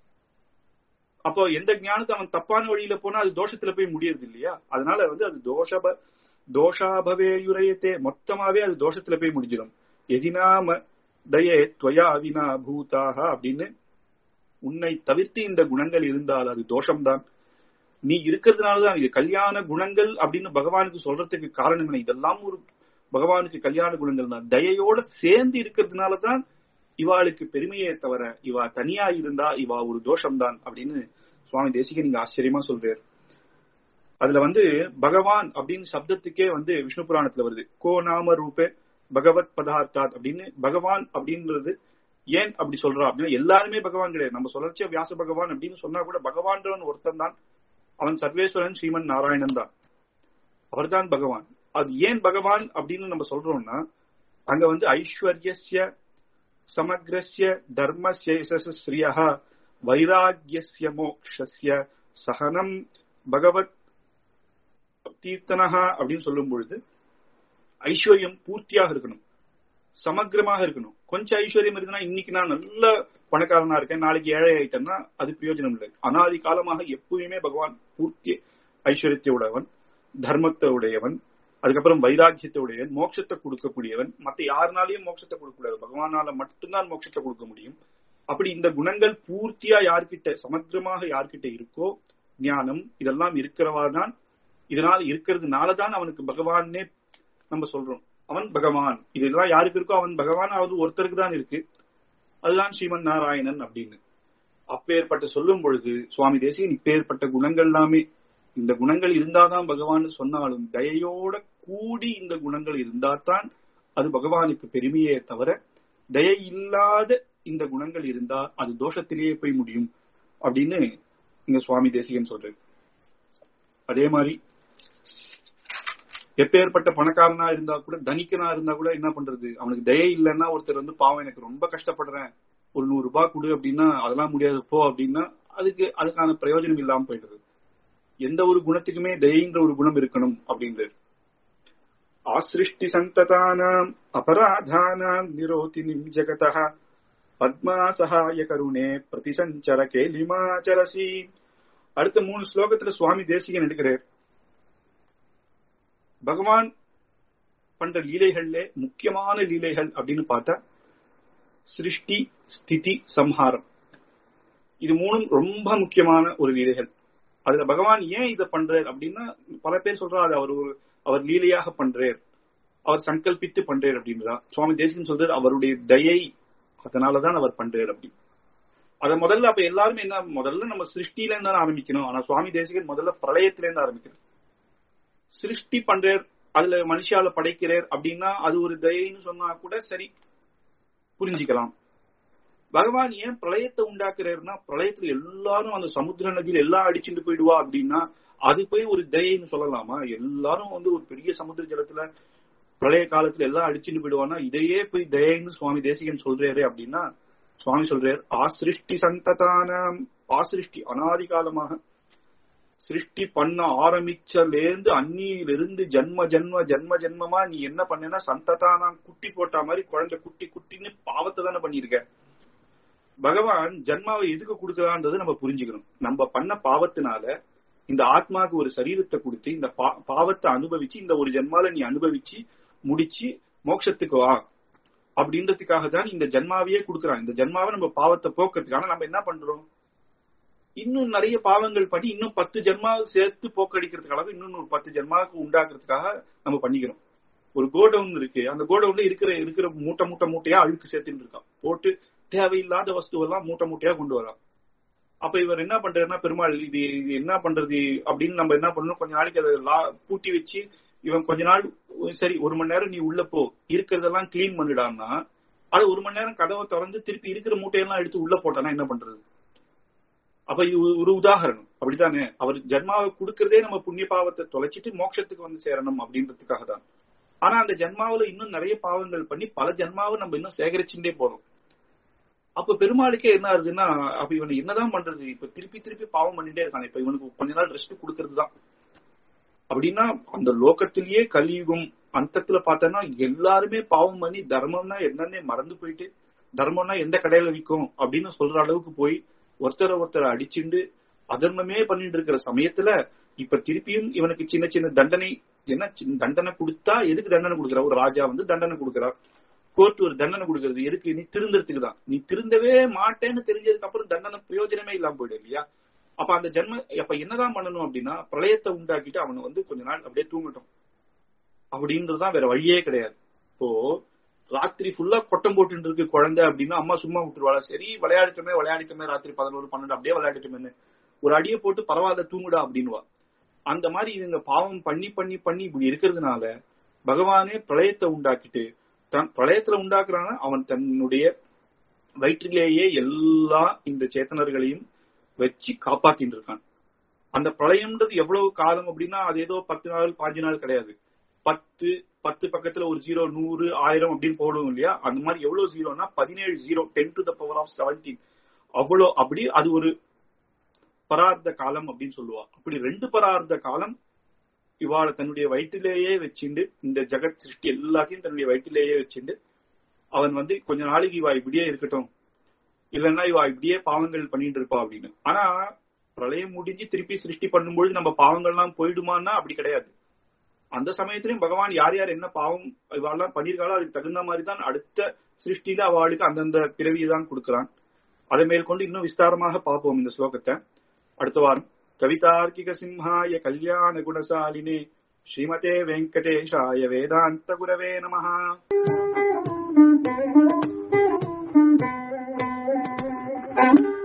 அப்போ எந்த ஞானத்தை அவன் தப்பான வழியில போனா அது தோஷத்துல போய் முடியறது இல்லையா அதனால வந்து அது தோஷப தோஷாபவே யுரையத்தே மொத்தமாவே அது தோஷத்துல போய் முடிஞ்சிடும் எதினாம தயே துவயா அவினா பூதாக அப்படின்னு உன்னை தவிர்த்து இந்த குணங்கள் இருந்தால் அது தோஷம்தான் நீ இருக்கிறதுனாலதான் இது கல்யாண குணங்கள் அப்படின்னு பகவானுக்கு சொல்றதுக்கு காரணம் என்ன இதெல்லாம் ஒரு பகவானுக்கு கல்யாண குணங்கள் தான் தயையோட சேர்ந்து இருக்கிறதுனாலதான் இவாளுக்கு பெருமையே தவிர இவா தனியா இருந்தா இவா ஒரு தோஷம்தான் அப்படின்னு சுவாமி தேசிகன் நீங்க ஆச்சரியமா சொல்றாரு அதுல வந்து பகவான் அப்படின்னு சப்தத்துக்கே வந்து விஷ்ணு புராணத்துல வருது கோ நாம ரூபே பகவத் பதார்த்தாத் அப்படின்னு பகவான் அப்படின்றது ஏன் அப்படி சொல்றா அப்படின்னா எல்லாருமே பகவான் கிடையாது நம்ம சொல்லச்சே வியாச பகவான் அப்படின்னு சொன்னா கூட பகவான்றவன் ஒருத்தன் தான் அவன் சர்வேஸ்வரன் ஸ்ரீமன் நாராயணன் தான் அவர்தான் பகவான் அது ஏன் பகவான் அப்படின்னு நம்ம சொல்றோம்னா அங்க வந்து ஐஸ்வர்யஸ்ய சமக்ரஸ்ய தர்மஸ்ய ஸ்ரீயா வைராகியஸ்ய மோக்ஷஸ்ய சகனம் பகவத் தீர்த்தனஹா அப்படின்னு சொல்லும் பொழுது ஐஸ்வர்யம் பூர்த்தியாக இருக்கணும் சமக்கிரமாக இருக்கணும் கொஞ்சம் ஐஸ்வர்யம் இருக்குன்னா இன்னைக்கு நான் நல்ல பணக்காரனா இருக்கேன் நாளைக்கு ஏழை ஆயிட்டேன்னா அது பிரயோஜனம் இல்லை அனாதி காலமாக எப்பவுமே பகவான் பூர்த்தி ஐஸ்வர்யத்தை உடையவன் தர்மத்தை உடையவன் அதுக்கப்புறம் வைராக்கியத்தை உடையவன் மோட்சத்தை கொடுக்கக்கூடியவன் மத்த யாருனாலையும் மோட்சத்தை கொடுக்கக்கூடாது பகவானால மட்டும்தான் மோட்சத்தை கொடுக்க முடியும் அப்படி இந்த குணங்கள் பூர்த்தியா யார்கிட்ட சமக்கிரமாக யார்கிட்ட இருக்கோ ஞானம் இதெல்லாம் இருக்கிறவா தான் இதனால இருக்கிறதுனாலதான் அவனுக்கு பகவானே நம்ம சொல்றோம் அவன் பகவான் இதெல்லாம் யாருக்கு இருக்கோ அவன் பகவான் அவது ஒருத்தருக்கு தான் இருக்கு அதுதான் ஸ்ரீமன் நாராயணன் அப்படின்னு அப்பேற்பட்ட சொல்லும் பொழுது சுவாமி தேசிகன் இப்பேற்பட்ட குணங்கள் எல்லாமே இந்த குணங்கள் இருந்தாதான் பகவான் சொன்னாலும் தயையோட கூடி இந்த குணங்கள் இருந்தாதான் அது பகவானுக்கு பெருமையே தவிர தயை இல்லாத இந்த குணங்கள் இருந்தா அது தோஷத்திலேயே போய் முடியும் அப்படின்னு இங்க சுவாமி தேசிகன் சொல்றாரு அதே மாதிரி எப்பேற்பட்ட பணக்காரனா இருந்தா கூட தனிக்கனா இருந்தா கூட என்ன பண்றது அவனுக்கு தயை இல்லைன்னா ஒருத்தர் வந்து பாவம் எனக்கு ரொம்ப கஷ்டப்படுறேன் ஒரு நூறு ரூபாய் கொடு அப்படின்னா அதெல்லாம் முடியாது போ அப்படின்னா அதுக்கு அதுக்கான பிரயோஜனம் இல்லாம போயிடுது எந்த ஒரு குணத்துக்குமே தயைன்ற ஒரு குணம் இருக்கணும் அப்படின்றது ஆசிருஷ்டி சந்ததானாம் அபராதானாம் நிரோதினிம் ஜெகதः பத்மா சகாய கருணே பிரதிசஞ்சர கேலிமாச்சரசி அடுத்த மூணு ஸ்லோகத்துல சுவாமி தேசிகன் எடுக்கிறார் பகவான் பண்ற லீலைகள்ல முக்கியமான லீலைகள் அப்படின்னு பார்த்தா சிருஷ்டி ஸ்திதி சம்ஹாரம் இது மூணும் ரொம்ப முக்கியமான ஒரு லீலைகள் அதுல பகவான் ஏன் இதை பண்றார் அப்படின்னா பல பேர் சொல்றா அது அவர் ஒரு அவர் லீலையாக பண்றார் அவர் சங்கல்பித்து பண்றார் அப்படின்றா சுவாமி தேசிகன் சொல்றார் அவருடைய தயை அதனாலதான் அவர் பண்றார் அப்படி அத முதல்ல அப்ப எல்லாருமே என்ன முதல்ல நம்ம சிருஷ்டில இருந்து தான் ஆரம்பிக்கணும் ஆனா சுவாமி தேசிகன் முதல்ல பிரளயத்தில இருந்து ஆரம்பிக்கிறார் சிருஷ்டி பண்றார் அதுல மனுஷால படைக்கிறார் அப்படின்னா அது ஒரு தயைன்னு சொன்னா கூட சரி புரிஞ்சுக்கலாம் பகவான் ஏன் பிரளயத்தை உண்டாக்குறாருன்னா பிரளயத்துல எல்லாரும் அந்த சமுத்திர நதியில எல்லாம் அடிச்சுட்டு போயிடுவா அப்படின்னா அது போய் ஒரு தயைன்னு சொல்லலாமா எல்லாரும் வந்து ஒரு பெரிய சமுத்திர ஜலத்துல பிரளய காலத்துல எல்லாம் அடிச்சுட்டு போயிடுவான்னா இதையே போய் தயைன்னு சுவாமி தேசிகன் சொல்றாரு அப்படின்னா சுவாமி சொல்றாரு ஆசிருஷ்டி சந்ததான ஆசிருஷ்டி அனாதி காலமாக சிருஷ்டி பண்ண ஆரம்பிச்சலேருந்து அந்நியிலிருந்து ஜன்ம ஜன்ம ஜன்ம ஜன்மமா நீ என்ன பண்ணனா சந்ததானாம் குட்டி போட்ட மாதிரி குழந்தை குட்டி குட்டின்னு பாவத்தை தானே பண்ணிருக்க பகவான் ஜன்மாவை எதுக்கு கொடுக்கறான்றது நம்ம புரிஞ்சுக்கணும் நம்ம பண்ண பாவத்தினால இந்த ஆத்மாவுக்கு ஒரு சரீரத்தை கொடுத்து இந்த பாவத்தை அனுபவிச்சு இந்த ஒரு ஜென்மால நீ அனுபவிச்சு முடிச்சு மோட்சத்துக்கு வா அப்படின்றதுக்காக தான் இந்த ஜென்மாவையே கொடுக்கறான் இந்த ஜென்மாவை நம்ம பாவத்தை போக்குறதுக்கான நம்ம என்ன பண்றோம் இன்னும் நிறைய பாவங்கள் பண்ணி இன்னும் பத்து ஜென்மாவை சேர்த்து போக்கடிக்கிறதுக்காக இன்னும் ஒரு பத்து ஜென்மாவுக்கு உண்டாக்குறதுக்காக நம்ம பண்ணிக்கிறோம் ஒரு கோடவுன் இருக்கு அந்த கோடவுன்ல இருக்கிற இருக்கிற மூட்டை மூட்டை மூட்டையா அழுக்கு சேர்த்துட்டு இருக்கான் போட்டு தேவையில்லாத வஸ்துவெல்லாம் மூட்டை மூட்டையா கொண்டு வரான் அப்ப இவர் என்ன பண்றாருன்னா பெருமாள் இது இது என்ன பண்றது அப்படின்னு நம்ம என்ன பண்ணணும் கொஞ்ச நாளைக்கு அதை லா பூட்டி வச்சு இவன் கொஞ்ச நாள் சரி ஒரு மணி நேரம் நீ உள்ள போ இருக்கிறதெல்லாம் கிளீன் பண்ணிடான்னா அது ஒரு மணி நேரம் கதவை திறந்து திருப்பி இருக்கிற மூட்டையெல்லாம் எடுத்து உள்ள போட்டானா என்ன பண்றது அப்ப இது ஒரு உதாரணம் அப்படித்தானே அவர் ஜென்மாவை கொடுக்கறதே நம்ம புண்ணிய பாவத்தை தொலைச்சிட்டு மோட்சத்துக்கு வந்து சேரணும் அப்படின்றதுக்காக தான் ஆனா அந்த ஜென்மாவில இன்னும் நிறைய பாவங்கள் பண்ணி பல ஜென்மாவை நம்ம இன்னும் சேகரிச்சுட்டே போறோம் அப்ப பெருமாளுக்கே என்ன ஆகுதுன்னா அப்ப இவன் என்னதான் பண்றது இப்ப திருப்பி திருப்பி பாவம் பண்ணிட்டே இருக்கான் இப்ப இவனுக்கு கொஞ்ச நாள் ரெஸ்ட் கொடுக்கறது தான் அப்படின்னா அந்த லோகத்திலேயே கலியுகம் அந்தத்துல பார்த்தோன்னா எல்லாருமே பாவம் பண்ணி தர்மம்னா என்னன்னே மறந்து போயிட்டு தர்மம்னா எந்த கடையில விற்கும் அப்படின்னு சொல்ற அளவுக்கு போய் ஒருத்தரை ஒருத்தரை அடிச்சுண்டு அதர்மமே பண்ணிட்டு இருக்கிற சமயத்துல இப்ப திருப்பியும் இவனுக்கு சின்ன சின்ன தண்டனை என்ன தண்டனை கொடுத்தா எதுக்கு தண்டனை கொடுக்குறா ஒரு ராஜா வந்து தண்டனை கொடுக்குறா கோர்ட் ஒரு தண்டனை கொடுக்கறது எதுக்கு நீ திருந்தறதுக்கு தான் நீ திருந்தவே மாட்டேன்னு தெரிஞ்சதுக்கு அப்புறம் தண்டனை பிரயோஜனமே இல்லாம போயிடும் இல்லையா அப்ப அந்த ஜென்ம அப்ப என்னதான் பண்ணணும் அப்படின்னா பிரளயத்தை உண்டாக்கிட்டு அவனை வந்து கொஞ்ச நாள் அப்படியே தூங்கட்டும் அப்படின்றதுதான் வேற வழியே கிடையாது இப்போ ராத்திரி ஃபுல்லா கொட்டம் போட்டு இருக்கு குழந்தை அப்படின்னா அம்மா சும்மா விட்டுருவாளா சரி விளையாடிட்டோமே விளையாடிட்டோமே ராத்திரி பதினோரு பன்னெண்டு அப்படியே விளையாடிட்டோமே ஒரு அடியை போட்டு பரவாயில்ல தூங்குடா அப்படின்னுவா அந்த மாதிரி இதுங்க பாவம் பண்ணி பண்ணி பண்ணி இப்படி இருக்கிறதுனால பகவானே பிரளயத்தை உண்டாக்கிட்டு தன் பிரளயத்துல உண்டாக்குறான அவன் தன்னுடைய வயிற்றிலேயே எல்லா இந்த சேத்தனர்களையும் வச்சு காப்பாத்தின்னு இருக்கான் அந்த பிரளயம்ன்றது எவ்வளவு காலம் அப்படின்னா அது ஏதோ பத்து நாள் பாஞ்சு நாள் கிடையாது பத்து பத்து பக்கத்துல ஒரு ஜீரோ நூறு ஆயிரம் அப்படின்னு போடுவோம் இல்லையா அந்த மாதிரி எவ்வளவு ஜீரோனா பதினேழு zero ten to the power of seventeen அவ்வளோ அப்படி அது ஒரு பரார்த்த காலம் அப்படின்னு சொல்லுவா அப்படி ரெண்டு பரார்த்த காலம் இவாளை தன்னுடைய வயிற்றிலேயே வச்சுண்டு இந்த ஜெகத் சிருஷ்டி எல்லாத்தையும் தன்னுடைய வயிற்றிலேயே வச்சுண்டு அவன் வந்து கொஞ்ச நாளைக்கு இவா இப்படியே இருக்கட்டும் இல்லைன்னா இவா இப்படியே பாவங்கள் பண்ணிட்டு இருப்பா அப்படின்னு ஆனா பிரளயம் முடிஞ்சு திருப்பி சிருஷ்டி பண்ணும்பொழுது நம்ம பாவங்கள்லாம் போயிடுமான்னா அப்படி கிடையாது அந்த சமயத்திலையும் பகவான் யார் யார் என்ன பாவம் இவாள்லாம் பண்ணிருக்காளோ அதுக்கு தகுந்த மாதிரி தான் அடுத்த சிருஷ்டியில அவளுக்கு அந்தந்த பிறவியை தான் கொடுக்கிறான் அதை மேற்கொண்டு இன்னும் விஸ்தாரமாக பார்ப்போம் இந்த ஸ்லோகத்தை அடுத்த வாரம் கவிதார்க்கிக சிம்ஹாய கல்யாண குணசாலினே ஸ்ரீமதே வெங்கடேஷாய வேதாந்த குரவே நமஹ Thank you.